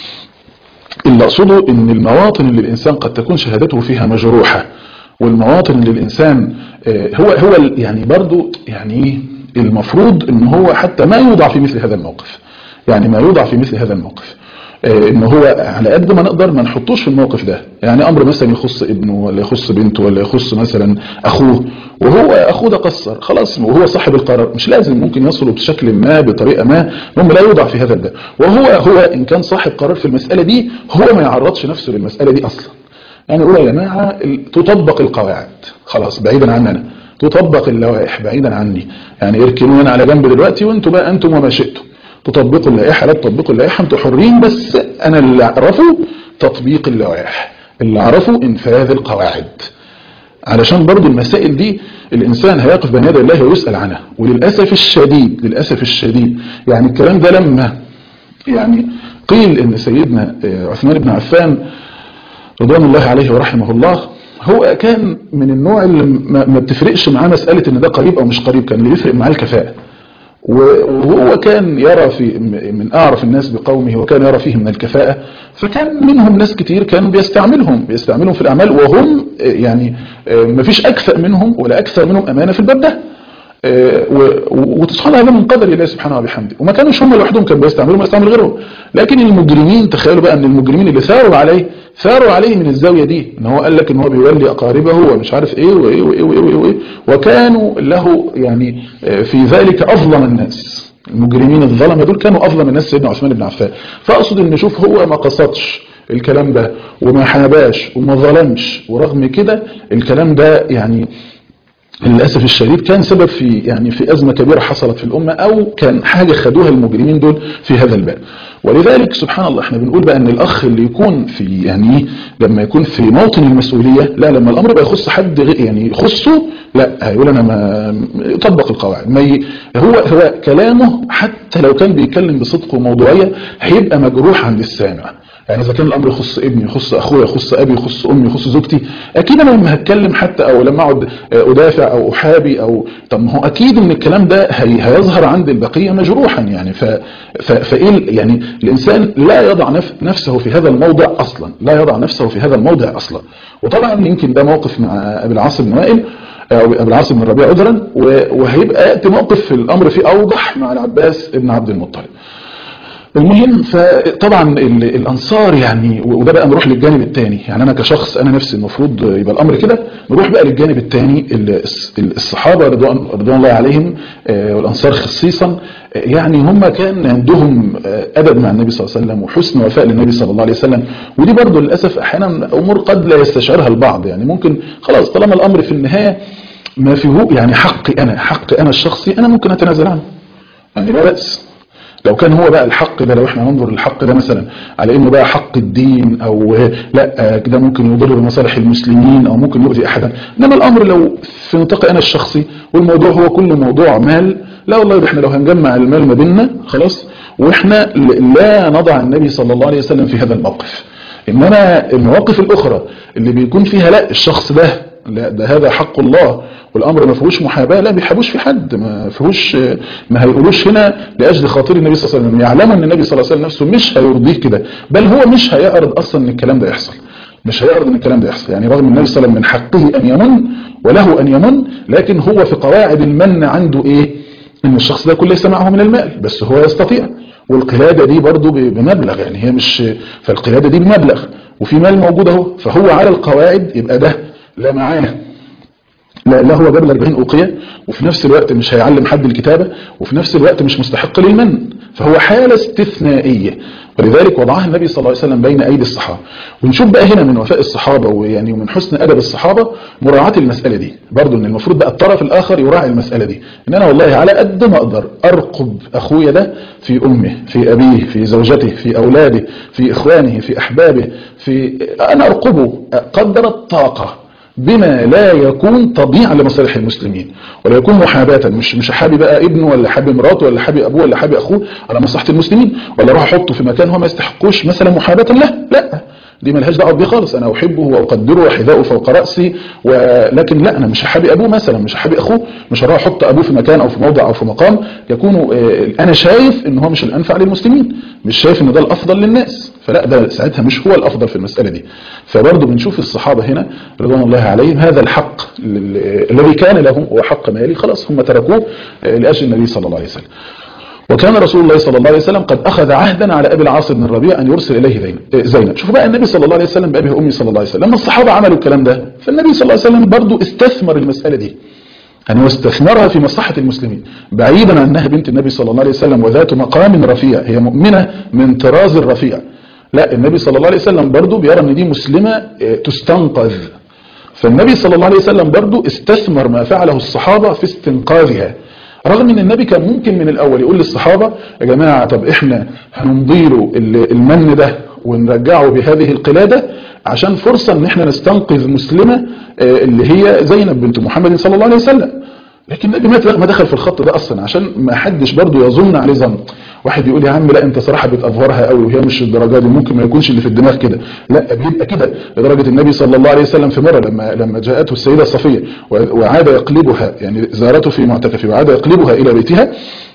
Speaker 2: اللي اقصده ان المواطن اللي الانسان قد تكون شهادته فيها مجروحه والمواطن اللي الانسان آه، هو هو ال- يعني برضو يعني ايه المفروض ان هو حتى ما يوضع في مثل هذا الموقف يعني ما يوضع في مثل هذا الموقف آه، ان هو على قد ما نقدر ما نحطوش في الموقف ده يعني امر مثلا يخص ابنه ولا يخص بنته ولا يخص مثلا اخوه وهو اخوه ده قصر خلاص وهو صاحب القرار مش لازم ممكن يصله بشكل ما بطريقه ما المهم لا يوضع في هذا الباب وهو هو ان كان صاحب قرار في المساله دي هو ما يعرضش نفسه للمساله دي اصلا يعني يقول يا جماعه ال- تطبق القواعد خلاص بعيدا عننا تطبق اللوائح بعيدا عني يعني اركنوني انا على جنب دلوقتي وانتوا بقى انتم وما شئتم تطبقوا اللائحه لا تطبقوا اللائحه انتوا حرين بس انا اللي اعرفه تطبيق اللوائح اللي اعرفه انفاذ القواعد علشان برضو المسائل دي الإنسان هيقف بين يدي الله ويسأل عنها وللأسف الشديد للأسف الشديد يعني الكلام ده لما يعني قيل إن سيدنا آه، عثمان بن عفان رضوان الله عليه ورحمه الله هو كان من النوع اللي ما ما بتفرقش معاه مسألة إن ده قريب أو مش قريب كان اللي يفرق معاه الكفاءة وهو كان يرى في من أعرف الناس بقومه وكان يرى فيه من الكفاءة فكان منهم ناس كتير كانوا بيستعملهم بيستعملهم في الأعمال وهم آه، يعني آه، مفيش أكفأ منهم ولا أكثر منهم أمانة في الباب ده آه، و- و- وتصحى هذا من قدر الله سبحانه وبحمده وما كانوش هم لوحدهم كانوا بيستعملوا ما يستعمل غيرهم لكن المجرمين تخيلوا بقى ان المجرمين اللي ثاروا عليه ثاروا عليه من الزاويه دي ان هو قال لك ان هو بيولي اقاربه ومش عارف ايه وايه وايه وايه, وإيه, وإيه وكانوا له يعني آه، في ذلك اظلم الناس المجرمين الظلمه دول كانوا اظلم الناس سيدنا عثمان بن عفان فاقصد ان شوف هو ما قصدش الكلام ده وما حاباش وما ظلمش ورغم كده الكلام ده يعني للأسف الشديد كان سبب في يعني في أزمة كبيرة حصلت في الأمة أو كان حاجة خدوها المجرمين دول في هذا الباب ولذلك سبحان الله احنا بنقول بقى ان الأخ اللي يكون في يعني إيه لما يكون في موطن المسؤولية لا لما الأمر بقى يخص حد غير يعني يخصه لا هيقول أنا ما يطبق القواعد ما ي... هو هو كلامه حتى لو كان بيتكلم بصدق وموضوعية هيبقى مجروح عند السامع يعني اذا كان الامر يخص ابني يخص اخويا يخص ابي يخص امي يخص زوجتي اكيد انا لما هتكلم حتى او لما اقعد ادافع او احابي او طب ما هو اكيد ان الكلام ده هي هيظهر عند البقيه مجروحا يعني ف ف فايه يعني الانسان لا يضع نف نفسه في هذا الموضع اصلا لا يضع نفسه في هذا الموضع اصلا وطبعا يمكن ده موقف مع ابي العاص بن وائل او ابي العاص بن الربيع عذرا وهيبقى ياتي موقف في الامر فيه اوضح مع العباس بن عبد المطلب المهم فطبعا الانصار يعني وده بقى نروح للجانب الثاني يعني انا كشخص انا نفسي المفروض يبقى الامر كده نروح بقى للجانب الثاني الصحابه رضوان رضوان الله عليهم والانصار خصيصا يعني هم كان عندهم ادب مع النبي صلى الله عليه وسلم وحسن وفاء للنبي صلى الله عليه وسلم ودي برضو للاسف احيانا امور قد لا يستشعرها البعض يعني ممكن خلاص طالما الامر في النهايه ما فيه يعني حقي انا حقي انا الشخصي انا ممكن اتنازل عنه يعني لا باس لو كان هو بقى الحق ده لو احنا ننظر للحق ده مثلا على انه بقى حق الدين او لا ده ممكن يضر بمصالح المسلمين او ممكن يؤذي احدا انما الامر لو في نطاق انا الشخصي والموضوع هو كله موضوع مال لا والله احنا لو هنجمع المال ما بيننا خلاص واحنا لا نضع النبي صلى الله عليه وسلم في هذا الموقف انما المواقف الاخرى اللي بيكون فيها لا الشخص ده لا ده هذا حق الله والامر ما فيهوش محاباه لا بيحابوش في حد ما فيهوش ما هيقولوش هنا لاجل خاطر النبي صلى الله عليه وسلم يعلموا ان النبي صلى الله عليه وسلم نفسه مش هيرضيه كده بل هو مش هيعرض اصلا ان الكلام ده يحصل مش هيعرض ان الكلام ده يحصل يعني رغم النبي صلى الله عليه وسلم من حقه ان يمن وله ان يمن لكن هو في قواعد المن عنده ايه ان الشخص ده كله ليس معه من المال بس هو يستطيع والقلادة دي برضه بمبلغ يعني هي مش فالقلادة دي بمبلغ وفي مال موجود اهو فهو على القواعد يبقى ده لا معاه لا, لا هو جاب ال 40 أوقية وفي نفس الوقت مش هيعلم حد الكتابة وفي نفس الوقت مش مستحق للمن فهو حالة استثنائية ولذلك وضعها النبي صلى الله عليه وسلم بين أيدي الصحابة ونشوف بقى هنا من وفاء الصحابة ويعني ومن حسن أدب الصحابة مراعاة المسألة دي برضو ان المفروض بقى الطرف الآخر يراعي المسألة دي ان أنا والله على قد ما أقدر أرقب أخويا ده في أمه في أبيه في زوجته في أولاده في إخوانه في أحبابه في أنا أرقبه قدر الطاقة بما لا يكون تضييع لمصالح المسلمين ولا يكون محاباة مش مش حابي بقى ابنه ولا حابي مراته ولا حابي ابوه ولا حابي اخوه على مصلحة المسلمين ولا اروح احطه في مكان هو ما يستحقوش مثلا محاباة له لا دي ملهاش دعوه بيه خالص انا احبه واقدره وحذاؤه فوق راسي ولكن لا انا مش حابي ابوه مثلا مش حابي اخوه مش هروح احط ابوه في مكان او في موضع او في مقام يكون انا شايف ان هو مش الانفع للمسلمين مش شايف ان ده الافضل للناس فلا ده ساعتها مش هو الافضل في المساله دي فبرضه بنشوف الصحابه هنا رضوان الله عليهم هذا الحق الذي كان لهم هو حق مالي خلاص هم تركوه لاجل النبي صلى الله عليه وسلم وكان رسول الله صلى الله عليه وسلم قد أخذ عهدا على أبي العاص بن الربيع أن يرسل إليه زينب شوفوا بقى النبي صلى الله عليه وسلم بأبيه وأمي صلى الله عليه وسلم لما الصحابة عملوا الكلام ده فالنبي صلى الله عليه وسلم برضو استثمر المسألة دي يعني واستثمرها في مصلحة المسلمين بعيدا عن أنها بنت النبي صلى الله عليه وسلم وذات مقام رفيع هي مؤمنة من طراز الرفيع لا النبي صلى الله عليه وسلم برضو بيرى أن دي مسلمة تستنقذ فالنبي صلى الله عليه وسلم برضو استثمر ما فعله الصحابة في استنقاذها رغم ان النبي كان ممكن من الاول يقول للصحابة يا جماعة طب احنا هنمضيله المن ده ونرجعه بهذه القلادة عشان فرصة ان احنا نستنقذ مسلمة اللي هي زينب بنت محمد صلى الله عليه وسلم لكن النبي ما دخل في الخط ده اصلا عشان ما حدش برضه يظن عليه ظن واحد يقول يا عم لا انت صراحه بتافورها قوي وهي مش الدرجه دي ممكن ما يكونش اللي في الدماغ كده لا بيبقى كده لدرجه النبي صلى الله عليه وسلم في مره لما لما جاءته السيده صفيه وعاد يقلبها يعني زارته في معتكفه وعاد يقلبها الى بيتها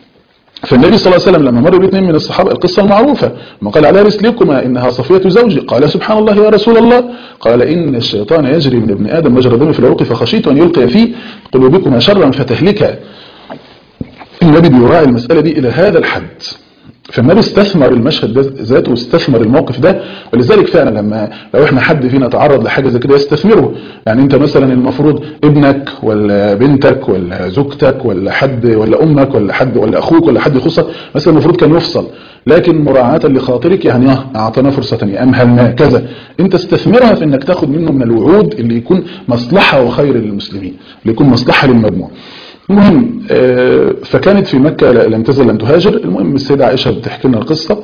Speaker 2: فالنبي صلى الله عليه وسلم لما مر باثنين من الصحابه القصه المعروفه ما قال على رسلكما انها صفيه زوجي قال سبحان الله يا رسول الله قال ان الشيطان يجري من ابن ادم مجرى الدم في العروق فخشيت ان يلقي في قلوبكما شرا فتهلكا النبي بيراعي المساله دي الى هذا الحد فالنبي استثمر المشهد ده ذاته واستثمر الموقف ده ولذلك فعلا لما لو احنا حد فينا تعرض لحاجه زي كده يستثمره يعني انت مثلا المفروض ابنك ولا بنتك ولا زوجتك ولا حد ولا امك ولا حد ولا اخوك ولا حد يخصك مثلا المفروض كان يفصل لكن مراعاة لخاطرك يعني اه اعطينا فرصة ثانيه امهلنا كذا انت استثمرها في انك تاخد منه من الوعود اللي يكون مصلحة وخير للمسلمين اللي يكون مصلحة للمجموع المهم فكانت في مكة لم تزل لم تهاجر المهم السيدة عائشة بتحكي لنا القصة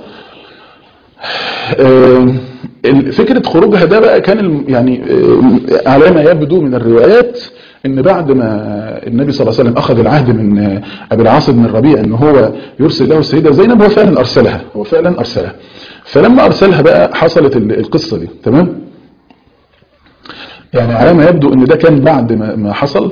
Speaker 2: فكرة خروجها ده بقى كان يعني على ما يبدو من الروايات ان بعد ما النبي صلى الله عليه وسلم اخذ العهد من ابي العاص بن الربيع ان هو يرسل له السيدة زينب هو فعلا ارسلها هو فعلا ارسلها فلما ارسلها بقى حصلت القصة دي تمام يعني على ما يبدو ان ده كان بعد ما حصل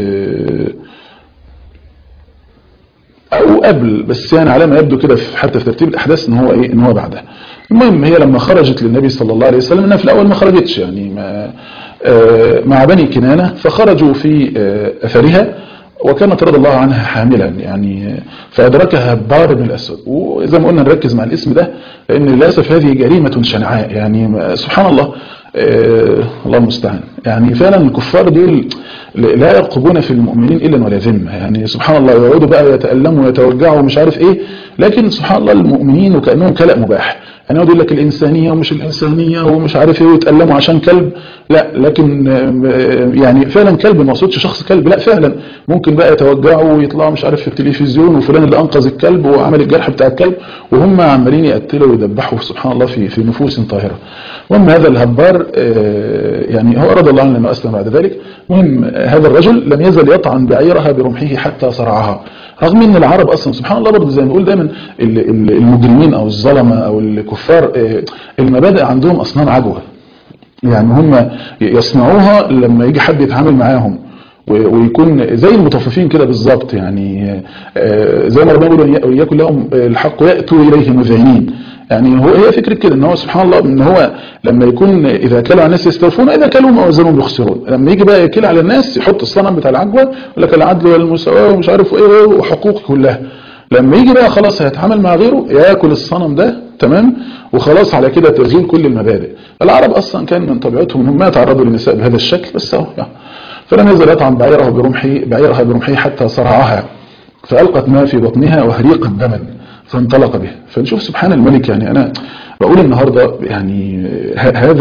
Speaker 2: او قبل بس يعني على ما يبدو كده حتى في ترتيب الاحداث ان هو ايه ان هو بعدها المهم هي لما خرجت للنبي صلى الله عليه وسلم انها في الاول ما خرجتش يعني ما مع بني كنانه فخرجوا في اثرها وكانت رضي الله عنها حاملا يعني فادركها بار بن الاسود وزي ما قلنا نركز مع الاسم ده لان للاسف هذه جريمه شنعاء يعني سبحان الله آه الله المستعان يعني فعلا الكفار دول لا يرقبون في المؤمنين الا ولا ذمه يعني سبحان الله يقعدوا بقى يتألموا ويتوجعوا ومش عارف ايه لكن سبحان الله المؤمنين وكانهم كلأ مباح يعني يقعد يقول لك الانسانيه ومش الانسانيه ومش عارف ايه ويتألموا عشان كلب لا لكن يعني فعلا كلب ما اقصدش شخص كلب لا فعلا ممكن بقى يتوجعوا ويطلعوا مش عارف في التلفزيون وفلان اللي انقذ الكلب وعمل الجرح بتاع الكلب وهم عمالين يقتلوا ويذبحوا سبحان الله في في نفوس طاهره المهم هذا الهبار يعني هو رضي الله عنه لما اسلم بعد ذلك المهم هذا الرجل لم يزل يطعن بعيرها برمحه حتى صرعها رغم ان العرب اصلا سبحان الله برضه زي ما بنقول دايما المجرمين او الظلمه او الكفار المبادئ عندهم اصنام عجوه يعني هم يصنعوها لما يجي حد يتعامل معاهم ويكون زي المطففين كده بالظبط يعني زي ما ربنا بيقول ويكن لهم الحق ياتوا اليه مذعنين يعني هو هي فكره كده ان هو سبحان الله ان هو لما يكون اذا كلوا على الناس يستوفون اذا كلوا اوزانهم يخسرون لما يجي بقى يكل على الناس يحط الصنم بتاع العجوه يقول لك العدل والمساواه ومش عارف ايه وحقوق كلها لما يجي بقى خلاص هيتعامل مع غيره ياكل الصنم ده تمام وخلاص على كده تزول كل المبادئ العرب اصلا كان من طبيعتهم انهم ما يتعرضوا للنساء بهذا الشكل بس اهو يعني فلم يزل يطعن بعيره برمحه بعيرها برمحه حتى صرعها فألقت ما في بطنها وهريقت دما فانطلق به فنشوف سبحان الملك يعني انا بقول النهارده يعني هذا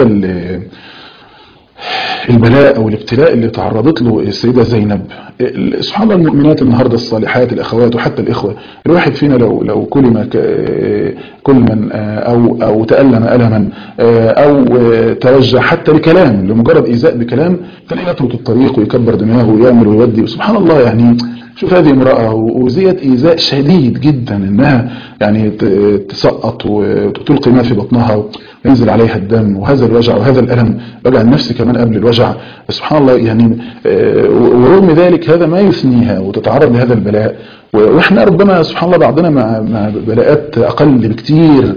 Speaker 2: البلاء او الابتلاء اللي تعرضت له السيده زينب سبحان الله المؤمنات النهارده الصالحات الاخوات وحتى الاخوه الواحد فينا لو لو كلم كلما او او تالم الما او توجه حتى بكلام لمجرد ايذاء بكلام تلاقيه يترك الطريق ويكبر دماغه ويعمل ويودي سبحان الله يعني شوف هذه امرأة وزيت إيذاء شديد جدا إنها يعني تسقط وتلقي ما في بطنها وينزل عليها الدم وهذا الوجع وهذا الألم وجع النفس كمان قبل الوجع سبحان الله يعني ورغم ذلك هذا ما يثنيها وتتعرض لهذا البلاء واحنا ربما سبحان الله بعضنا مع مع بلاءات أقل بكتير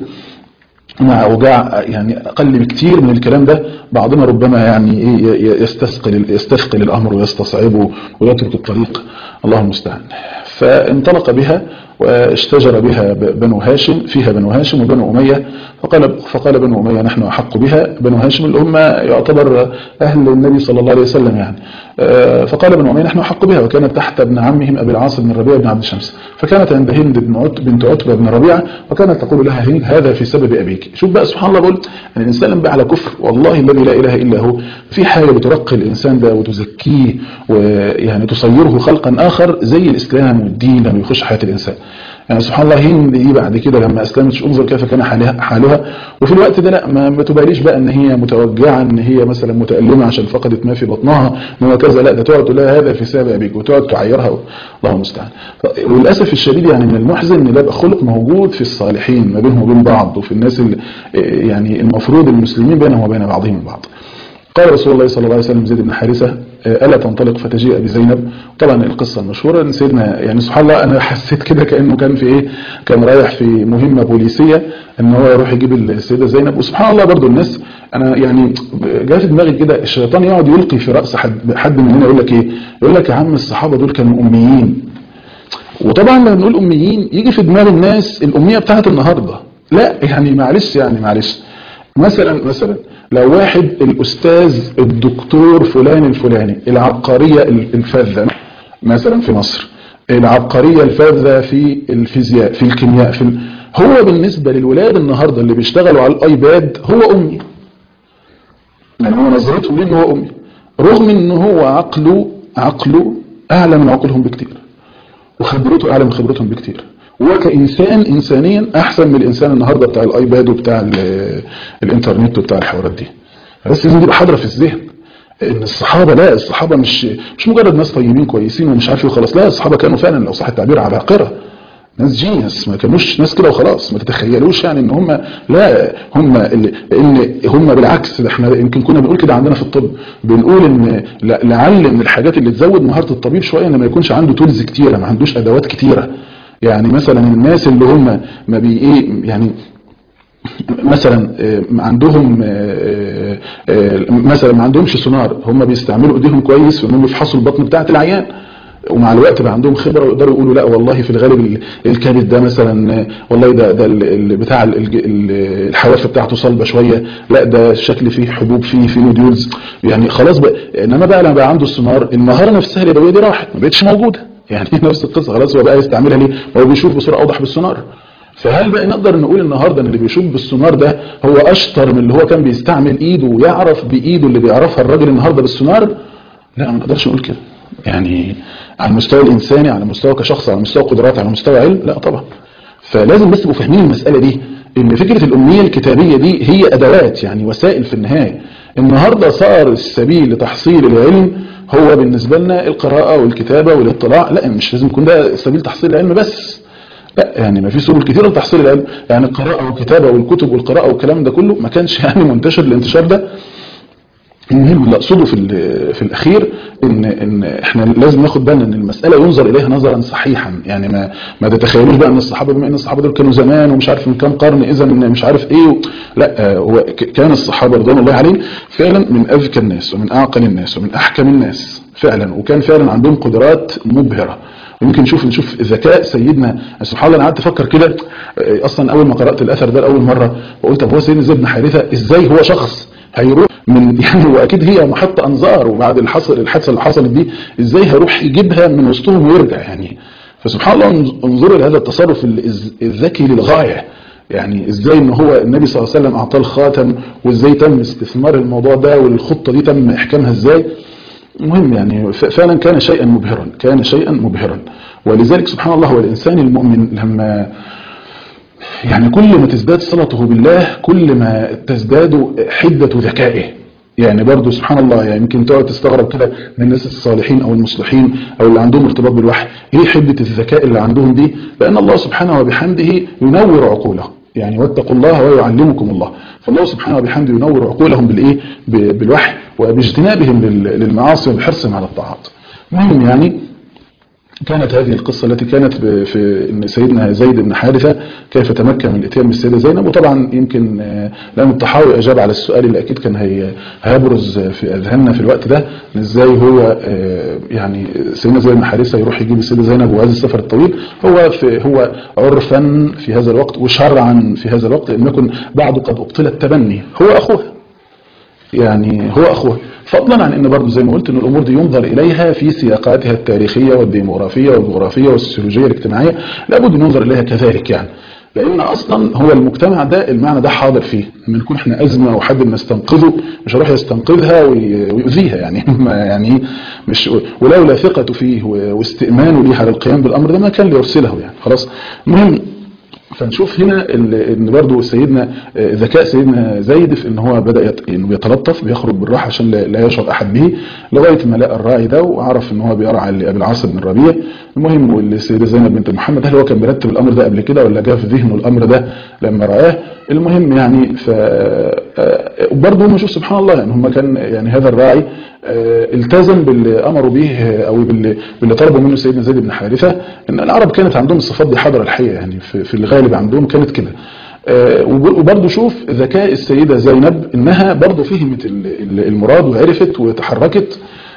Speaker 2: مع اوجاع يعني اقل بكتير من الكلام ده بعضنا ربما يعني يستثقل يستثقل الامر ويستصعبه ويترك الطريق الله المستعان فانطلق بها واشتجر بها بنو هاشم فيها بنو هاشم وبنو أمية فقال, فقال بنو أمية نحن أحق بها بنو هاشم اللي هم يعتبر أهل النبي صلى الله عليه وسلم يعني فقال بنو أمية نحن أحق بها وكانت تحت ابن عمهم أبي العاص بن الربيع بن عبد الشمس فكانت عند هند بن عت بنت عتبة بن ربيعة وكانت تقول لها هند هذا في سبب أبيك شوف بقى سبحان الله بقول أن الإنسان لما على كفر والله الذي لا إله إلا هو في حاجة بترقي الإنسان ده وتزكيه ويعني تصيره خلقا آخر زي الإسلام والدين لما يخش حياة الإنسان يعني سبحان الله هند دي بعد كده لما اسلمت انظر كيف كان حالها, حالها وفي الوقت ده لا ما تباليش بقى ان هي متوجعه ان هي مثلا متالمه عشان فقدت ما في بطنها ان كذا لا ده تقعد تقول لها هذا في سبب ابيك وتقعد تعيرها الله المستعان وللاسف الشديد يعني من المحزن ان ده بقى خلق موجود في الصالحين ما بينهم وبين بعض وفي الناس اللي يعني المفروض المسلمين بينهم وبين بعضهم البعض قال رسول الله صلى الله عليه وسلم زيد بن حارثة ألا تنطلق فتجيء بزينب طبعا القصة المشهورة ان سيدنا يعني سبحان الله أنا حسيت كده كأنه كان في إيه كان رايح في مهمة بوليسية ان هو يروح يجيب السيدة زينب وسبحان الله برضو الناس أنا يعني جاء في دماغي كده الشيطان يقعد يلقي في رأس حد, حد مننا يقول لك إيه يقول لك يا عم الصحابة دول كانوا أميين وطبعا لما نقول أميين يجي في دماغ الناس الأمية بتاعت النهاردة لا يعني معلش يعني معلش مثلا مثلا لو واحد الأستاذ الدكتور فلان الفلاني العبقرية الفاذة مثلا في مصر العبقرية الفاذة في الفيزياء في الكيمياء في ال... هو بالنسبة للولاد النهاردة اللي بيشتغلوا على الايباد هو أمي يعني هو نظرته ليه هو أمي رغم ان هو عقله عقله أعلى من عقلهم بكتير وخبرته أعلى من خبرتهم بكتير وكإنسان إنسانيا أحسن من الإنسان النهاردة بتاع الآيباد وبتاع الإنترنت وبتاع الحوارات دي بس لازم تبقى حاضرة في الذهن ان الصحابة لا الصحابة مش مش مجرد ناس طيبين كويسين ومش عارف وخلاص لا الصحابة كانوا فعلا لو صح التعبير عباقرة ناس جينيس ما كانوش ناس كده وخلاص ما تتخيلوش يعني ان هم لا هم اللي ان هم بالعكس احنا يمكن كنا بنقول كده عندنا في الطب بنقول ان لعل من الحاجات اللي تزود مهارة الطبيب شوية ان ما يكونش عنده تولز كتيرة ما عندوش ادوات كتيرة يعني مثلا الناس اللي هم ما بي ايه يعني مثلا عندهم مثلا ما عندهمش سونار هم بيستعملوا ايديهم كويس في انهم يفحصوا البطن بتاعه العيان ومع الوقت بقى عندهم خبره ويقدروا يقولوا لا والله في الغالب الكبد ده مثلا والله ده ده بتاع الحواف بتاعته صلبه شويه لا ده الشكل فيه حبوب فيه فيه نوديولز يعني خلاص بقى انما بقى لما بقى عنده السونار المهاره نفسها اليدويه دي راحت ما بقتش موجوده يعني نفس القصه خلاص هو بقى يستعملها ليه هو بيشوف بصوره اوضح بالسونار فهل بقى نقدر نقول النهارده ان اللي بيشوف بالسونار ده هو اشطر من اللي هو كان بيستعمل ايده ويعرف بايده اللي بيعرفها الراجل النهارده بالسونار لا ما نقدرش نقول كده يعني على المستوى الانساني على مستوى كشخص على مستوى قدرات على مستوى علم لا طبعا فلازم بس تبقوا فاهمين المساله دي ان فكره الامنيه الكتابيه دي هي ادوات يعني وسائل في النهايه النهارده صار السبيل لتحصيل العلم هو بالنسبه لنا القراءه والكتابه والاطلاع لا مش لازم يكون ده سبيل تحصيل العلم بس لا يعني ما في سبل كتير لتحصيل العلم يعني القراءة والكتابة والكتب والقراءة والكلام ده كله ما كانش يعني منتشر الانتشار ده المهم اللي اقصده في في الاخير ان ان احنا لازم ناخد بالنا ان المساله ينظر اليها نظرا صحيحا يعني ما ما تتخيلوش بقى ان الصحابه بما ان الصحابه دول كانوا زمان ومش عارف من كام قرن اذا مش عارف ايه و... لا هو كان الصحابه رضوان الله عليهم فعلا من اذكى الناس ومن اعقل الناس ومن احكم الناس فعلا وكان فعلا عندهم قدرات مبهره ويمكن نشوف نشوف ذكاء سيدنا سبحان الله انا قعدت افكر كده اصلا اول ما قرات الاثر ده لاول مره وقلت طب هو سيدنا زيد بن حارثه ازاي هو شخص هيروح من يعني واكيد هي محط انظار وبعد الحصل الحادثه اللي حصلت دي ازاي هيروح يجيبها من وسطهم ويرجع يعني فسبحان الله انظروا لهذا التصرف الذكي للغاية يعني ازاي ان هو النبي صلى الله عليه وسلم اعطاه الخاتم وازاي تم استثمار الموضوع ده والخطة دي تم احكامها ازاي المهم يعني فعلا كان شيئا مبهرا كان شيئا مبهرا ولذلك سبحان الله هو الانسان المؤمن لما يعني كل ما تزداد صلته بالله كل ما تزداد حدة ذكائه يعني برضه سبحان الله يعني يمكن تقعد تستغرب كده من الناس الصالحين او المصلحين او اللي عندهم ارتباط بالوحي ايه حدة الذكاء اللي عندهم دي لان الله سبحانه وبحمده ينور عقولهم يعني واتقوا الله ويعلمكم الله فالله سبحانه وبحمده ينور عقولهم بالايه بالوحي وباجتنابهم للمعاصي وبحرصهم على الطاعات المهم يعني كانت هذه القصة التي كانت في ان سيدنا زيد بن حارثة كيف تمكن من الاتيان بالسيدة زينب وطبعا يمكن لأن الطحاوي أجاب على السؤال اللي أكيد كان هي هيبرز في أذهاننا في الوقت ده ازاي هو يعني سيدنا زيد بن حارثة يروح يجيب السيدة زينب وهذا السفر الطويل هو في هو عرفا في هذا الوقت وشرعا في هذا الوقت لم يكن بعد قد أبطل التبني هو أخوه يعني هو أخوه فضلا عن ان برضه زي ما قلت ان الامور دي ينظر اليها في سياقاتها التاريخيه والديموغرافيه والجغرافيه والسوسيولوجيه الاجتماعيه لابد ان ينظر اليها كذلك يعني لان اصلا هو المجتمع ده المعنى ده حاضر فيه لما نكون احنا ازمه وحد نستنقذه مش هيروح يستنقذها ويؤذيها يعني يعني مش ولولا ثقته فيه واستئمانه ليه على القيام بالامر ده ما كان ليرسله يعني خلاص المهم فنشوف هنا ان برضه سيدنا ذكاء سيدنا زيد في ان هو بدا انه يتلطف بيخرج بالراحه عشان لا يشعر احد به لغايه ما لقى الراعي ده وعرف ان هو بيرعى لابي العاص بن الربيع المهم والسيده زينب بنت محمد هل هو كان مرتب الامر ده قبل كده ولا جاء في ذهنه الامر ده لما رآه المهم يعني ف برضه هم شوف سبحان الله يعني هم كان يعني هذا الراعي التزم باللي امروا به او باللي, باللي طلبوا منه سيدنا زيد بن حارثه ان العرب كانت عندهم الصفات دي حاضره الحقيقه يعني في, في الغالب عندهم كانت كده وبرضه شوف ذكاء السيده زينب انها برضه فهمت المراد وعرفت وتحركت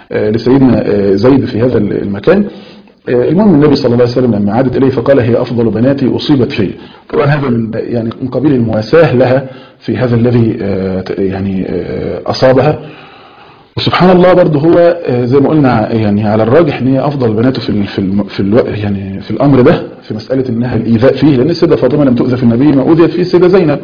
Speaker 2: لسيدنا زيد في هذا المكان المهم النبي صلى الله عليه وسلم لما عادت إليه فقال هي أفضل بناتي أصيبت فيه طبعا هذا من يعني من قبيل المواساة لها في هذا الذي يعني أصابها وسبحان الله برضه هو زي ما قلنا يعني على الراجح ان هي افضل بناته في ال في ال في الو يعني في الامر ده في مساله انها الايذاء فيه لان السيده فاطمه لم تؤذى في النبي ما اوذيت فيه السيده زينب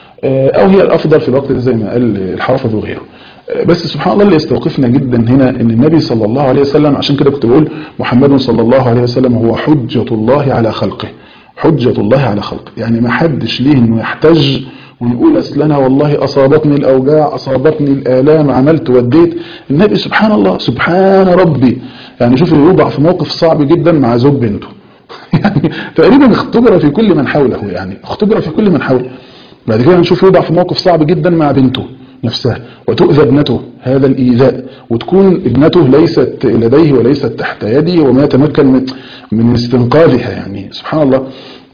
Speaker 2: او هي الافضل في الوقت ده زي ما قال الحافظ وغيره بس سبحان الله اللي يستوقفنا جدا هنا ان النبي صلى الله عليه وسلم عشان كده كنت بقول محمد صلى الله عليه وسلم هو حجة الله على خلقه حجة الله على خلقه يعني ما حدش ليه انه يحتج ويقول اصل انا والله اصابتني الاوجاع اصابتني الالام عملت وديت النبي سبحان الله سبحان ربي يعني شوف يوضع في موقف صعب جدا مع زوج بنته يعني تقريبا اختبر في كل من حوله يعني اختبر في كل من حوله بعد كده نشوف يوضع في موقف صعب جدا مع بنته نفسها وتؤذى ابنته هذا الإيذاء وتكون ابنته ليست لديه وليست تحت يده وما يتمكن من, من استنقاذها يعني سبحان الله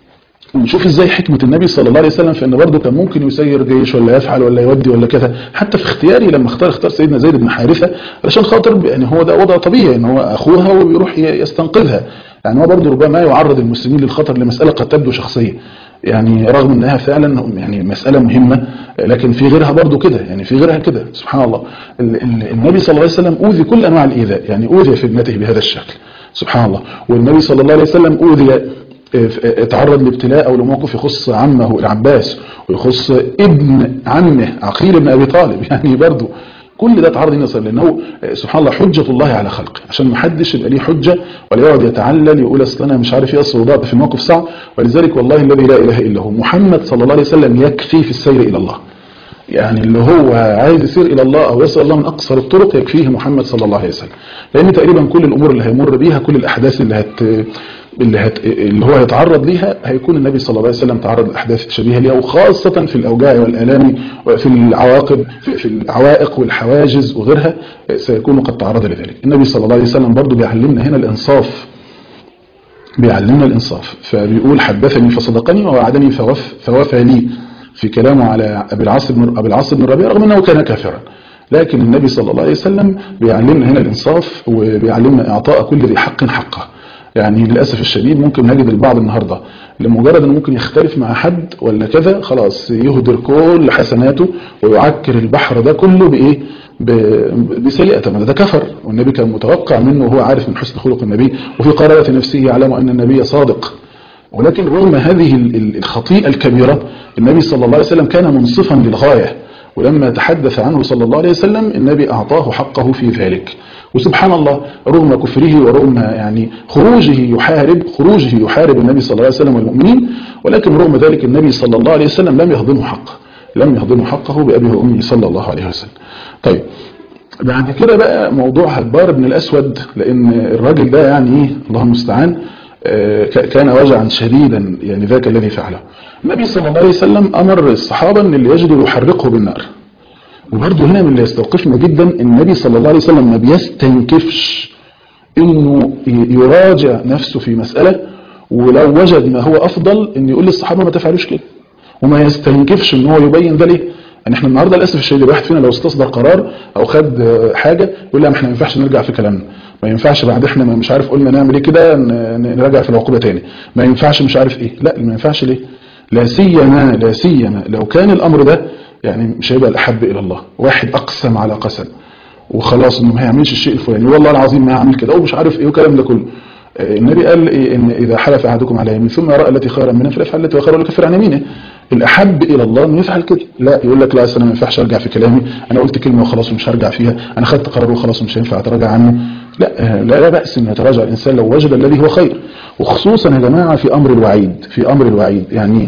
Speaker 2: نشوف ازاي حكمة النبي صلى الله عليه وسلم في ان برضه كان ممكن يسير جيش ولا يفعل ولا يودي ولا كذا حتى في اختياري لما اختار اختار سيدنا زيد بن حارثة علشان خاطر يعني هو ده وضع طبيعي ان هو اخوها وبيروح يستنقذها يعني هو برضه ربما يعرض المسلمين للخطر لمسألة قد تبدو شخصية يعني رغم انها فعلا يعني مسألة مهمة لكن في غيرها برضو كده يعني في غيرها كده سبحان الله النبي صلى الله عليه وسلم أوذي كل أنواع الإيذاء يعني أوذي في ابنته بهذا الشكل سبحان الله والنبي صلى الله عليه وسلم أوذي اتعرض لابتلاء أو لموقف يخص عمه العباس ويخص ابن عمه عقيل بن أبي طالب يعني برضو كل ده اتعرض هنا صلى لانه سبحان الله حجة الله على خلقه عشان ما حدش يبقى ليه حجة ولا يقعد يتعلل يقول اصل انا مش عارف ايه اصل وضعت في موقف صعب ولذلك والله الذي لا اله الا هو محمد صلى الله عليه وسلم يكفي في السير الى الله يعني اللي هو عايز يسير الى الله او يصل الله من اقصر الطرق يكفيه محمد صلى الله عليه وسلم لان تقريبا كل الامور اللي هيمر بيها كل الاحداث اللي هت اللي, هت... اللي هو هيتعرض ليها هيكون النبي صلى الله عليه وسلم تعرض للاحداث الشبيهه ليها وخاصه في الاوجاع والالام وفي العواقب في, في العوائق والحواجز وغيرها سيكون قد تعرض لذلك النبي صلى الله عليه وسلم برضه بيعلمنا هنا الانصاف بيعلمنا الانصاف فبيقول حدثني فصدقني ووعدني فوف فوفى لي في كلامه على ابي العاص بن ابي العاص بن ربيعه رغم انه كان كافرا لكن النبي صلى الله عليه وسلم بيعلمنا هنا الانصاف وبيعلمنا اعطاء كل ذي حق حقه يعني للأسف الشديد ممكن نجد البعض النهاردة لمجرد أنه ممكن يختلف مع حد ولا كذا خلاص يهدر كل حسناته ويعكر البحر ده كله بإيه ب- بسيئة طب ما ده كفر والنبي كان متوقع منه وهو عارف من حسن خلق النبي وفي قرارة نفسه يعلم أن النبي صادق ولكن رغم هذه ال- ال- الخطيئة الكبيرة النبي صلى الله عليه وسلم كان منصفا للغاية ولما تحدث عنه صلى الله عليه وسلم النبي أعطاه حقه في ذلك وسبحان الله رغم كفره ورغم يعني خروجه يحارب خروجه يحارب النبي صلى الله عليه وسلم والمؤمنين ولكن رغم ذلك النبي صلى الله عليه وسلم لم يهضمه حقه لم يهضمه حقه بأبيه وأمه صلى الله عليه وسلم طيب بعد كده بقى موضوع هدبار بن الأسود لأن الراجل ده يعني إيه الله المستعان آه، ك- كان وجعا شديدا يعني ذاك الذي فعله النبي صلى الله عليه وسلم أمر الصحابة أن اللي يجدوا يحرقه بالنار وبرضه هنا من اللي يستوقفنا جدا النبي صلى الله عليه وسلم ما بيستنكفش انه ي- يراجع نفسه في مسألة ولو وجد ما هو افضل ان يقول للصحابة ما تفعلوش كده وما يستنكفش ان هو يبين ده ليه يعني احنا النهارده للاسف الشديد الواحد فينا لو استصدر قرار او خد آه، حاجه يقول لا ما احنا ما ينفعش نرجع في كلامنا ما ينفعش بعد احنا ما مش عارف قلنا نعمل ايه كده ن- ن- نراجع في العقوبه تاني ما ينفعش مش عارف ايه لا ما ينفعش ليه لا سيما لا سيما لو كان الامر ده يعني مش هيبقى الاحب الى الله واحد اقسم على قسم وخلاص انه ما هيعملش الشيء الفلاني والله العظيم ما هعمل كده ومش عارف ايه والكلام ده كله آه، النبي قال إيه ان اذا حلف احدكم على يمين ثم راى التي خيرا منها فليفعل التي هو خير ويكفر عن يمينه الاحب الى الله انه يفعل كده لا يقول لك لا أصل انا ما ينفعش ارجع في كلامي انا قلت كلمه وخلاص ومش هرجع فيها انا خدت قرار وخلاص ومش هينفع اتراجع عنه لا آه، لا لا باس ان يتراجع الانسان لو وجد الذي هو خير وخصوصا يا جماعه في امر الوعيد في امر الوعيد يعني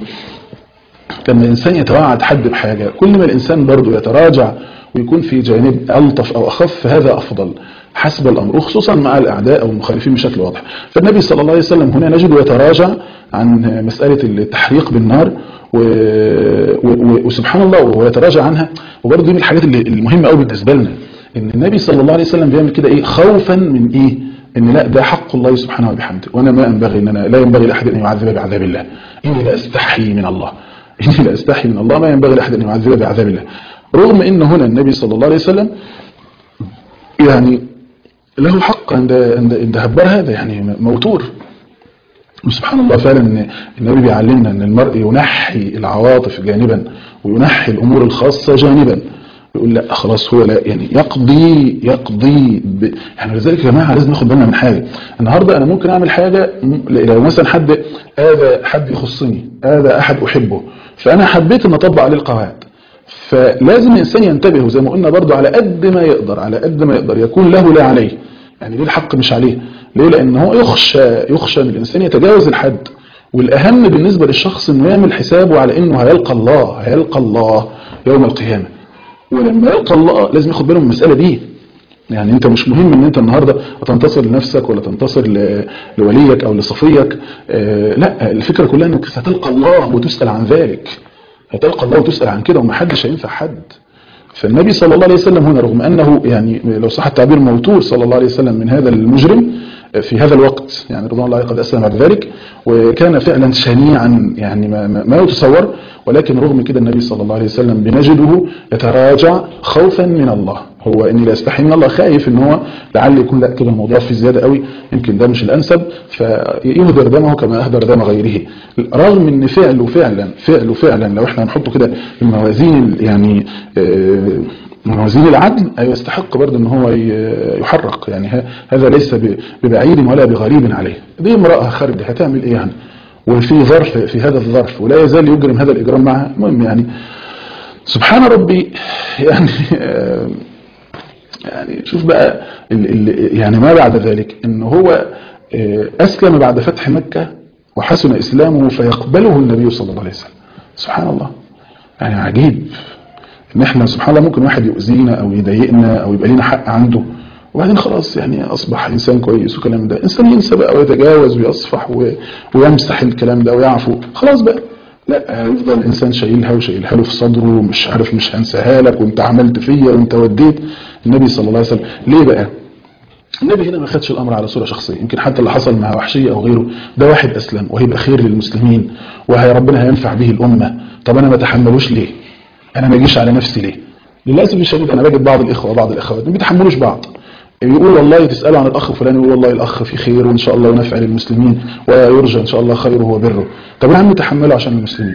Speaker 2: لما الإنسان يتوعد حد بحاجة كل ما الإنسان برضه يتراجع ويكون في جانب ألطف أو أخف هذا أفضل حسب الأمر وخصوصا مع الأعداء أو المخالفين بشكل واضح فالنبي صلى الله عليه وسلم هنا نجد يتراجع عن مسألة التحريق بالنار و... و... و... وسبحان الله وهو يتراجع عنها وبرضه دي من الحاجات اللي المهمة قوي بالنسبة لنا إن النبي صلى الله عليه وسلم بيعمل كده إيه خوفا من إيه ان لا ده حق الله سبحانه وبحمده وانا ما ينبغي ان انا لا ينبغي لاحد ان يعذب بعذاب الله اني لا استحي من الله اني لا استحي من الله ما ينبغي لاحد ان يعذب بعذاب الله رغم ان هنا النبي صلى الله عليه وسلم يعني له حق عند عند عند هبار هذا يعني موتور وسبحان الله فعلا ان النبي بيعلمنا ان المرء ينحي العواطف جانبا وينحي الامور الخاصه جانبا يقول لا خلاص هو لا يعني يقضي يقضي ب... يعني لذلك يا جماعه لازم ناخد بالنا من حاجه النهارده انا ممكن اعمل حاجه م- لو مثلا حد هذا حد يخصني هذا احد احبه فانا حبيت ان اطبق عليه القواعد فلازم الانسان ينتبه زي ما قلنا برضو على قد ما يقدر على قد ما يقدر يكون له لا عليه يعني ليه الحق مش عليه ليه لان هو يخشى يخشى ان الانسان يتجاوز الحد والاهم بالنسبه للشخص انه يعمل حسابه على انه هيلقى الله هيلقى الله يوم القيامه ولما يلقى الله لازم ياخد باله من المساله دي يعني انت مش مهم ان انت النهارده تنتصر لنفسك ولا تنتصر ل- لوليك او لصفيك آه لا الفكره كلها انك ستلقى الله وتسال عن ذلك هتلقى الله وتسال عن كده ومحدش هينفع حد فالنبي صلى الله عليه وسلم هنا رغم انه يعني لو صح التعبير موتور صلى الله عليه وسلم من هذا المجرم في هذا الوقت يعني رضوان الله عليه قد اسلم بعد ذلك وكان فعلا شنيعا يعني ما, ما, ما يتصور ولكن رغم كده النبي صلى الله عليه وسلم بنجده يتراجع خوفا من الله هو اني لا استحي من الله خايف ان هو لعل يكون لا كده الموضوع في زياده قوي يمكن ده مش الانسب فيهدر دمه كما اهدر دم غيره رغم ان فعله فعلا فعله فعلا لو احنا هنحطه كده في الموازين ال- يعني آه، موازين العدل أيوة يستحق برضه ان هو ي- يحرق يعني ه- هذا ليس ب- ببعيد ولا بغريب عليه دي امرأة خارجة هتعمل ايه يعني وفي ظرف في هذا الظرف ولا يزال يجرم هذا الإجرام معها المهم يعني سبحان ربي يعني آه، يعني شوف بقى ال ال يعني ما بعد ذلك ان هو آه، اسلم بعد فتح مكة وحسن اسلامه فيقبله النبي صلى الله عليه وسلم سبحان الله يعني عجيب ان احنا سبحان الله ممكن واحد يؤذينا او يضايقنا او يبقى لنا حق عنده وبعدين خلاص يعني اصبح انسان كويس والكلام ده انسان ينسى بقى ويتجاوز ويصفح و- ويمسح الكلام ده ويعفو خلاص بقى لا يفضل الانسان شايلها وشايلها له في صدره ومش عارف مش هنساها لك وانت عملت فيا وانت وديت النبي صلى الله عليه وسلم ليه بقى النبي هنا ما خدش الامر على صوره شخصيه يمكن حتى اللي حصل مع وحشيه او غيره ده واحد اسلم وهيبقى خير للمسلمين وهي ربنا هينفع به الامه طب انا ما اتحملوش ليه انا ما اجيش على نفسي ليه للاسف الشديد انا بجد بعض الاخوه وبعض الاخوات ما بيتحملوش بعض يقول والله تسالوا عن الاخ فلان يقول والله الاخ في خير وان شاء الله ونفع للمسلمين ويرجى ان شاء الله خيره وبره طب يا عم تحمله عشان المسلمين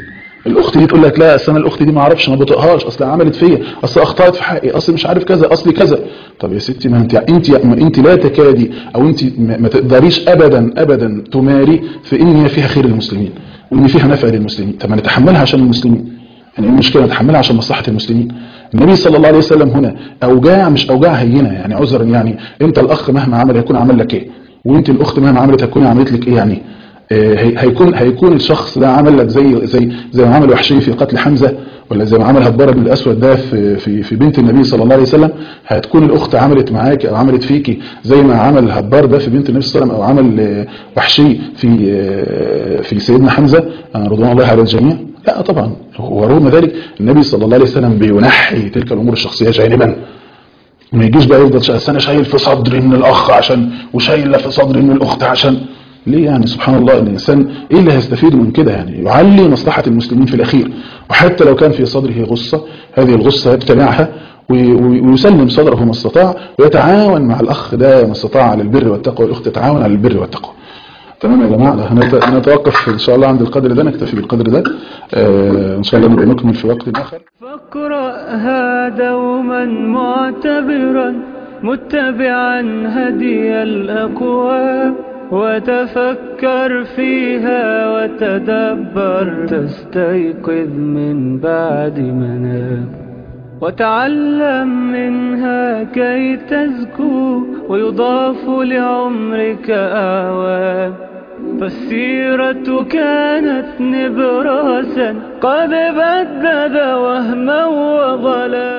Speaker 2: الاخت دي تقول لك لا اصل انا الاخت دي ما اعرفش ما بطيقهاش اصل عملت فيا اصل اخطات في حقي اصل مش عارف كذا اصل كذا طب يا ستي ما انت انت ما انت لا تكادي او انت ما ما تقدريش ابدا ابدا تماري في ان هي فيها خير للمسلمين وان فيها نفع للمسلمين طب ما نتحملها عشان المسلمين يعني ايه المشكله نتحملها عشان مصلحه المسلمين النبي صلى الله عليه وسلم هنا اوجاع مش اوجاع هينه يعني عذرا يعني انت الاخ مهما عمل هيكون عمل لك ايه وانت الاخت مهما عملت هتكون عملت لك ايه يعني آه، هي- هيكون هيكون الشخص ده عمل لك زي زي زي ما عمل وحشي في قتل حمزه ولا زي ما عمل هبار بن الاسود ده في في في بنت النبي صلى الله عليه وسلم هتكون الاخت عملت معاك او عملت فيكي زي ما عمل هبار ده في بنت النبي صلى الله عليه وسلم او عمل آه، وحشي في آه، في سيدنا حمزه آه، رضوان الله على الجميع لا طبعا ورغم ذلك النبي صلى الله عليه وسلم بينحي تلك الامور الشخصيه جانبا ما يجيش بقى يفضل شا- أصل انا شايل في صدري ان الاخ عشان وشايل في صدري ان الاخت عشان ليه يعني سبحان الله الانسان ايه اللي هيستفيد من كده يعني يعلي مصلحه المسلمين في الاخير وحتى لو كان في صدره غصه هذه الغصه يبتلعها وي- وي- ويسلم صدره ما استطاع ويتعاون مع الاخ ده ما استطاع على البر والتقوى والاخت تتعاون على البر والتقوى تمام يا جماعه هنت- هنتوقف ان شاء الله عند القدر ده نكتفي بالقدر ده آه ان شاء الله نبقى نكمل في وقت اخر
Speaker 1: فاقرأها دوما معتبرا متبعا هدي الأقوام وتفكر فيها وتدبر تستيقظ من بعد منام وتعلم منها كي تزكو ويضاف لعمرك أعوام فالسيرة كانت نبراسا قد بدد وهما وظلا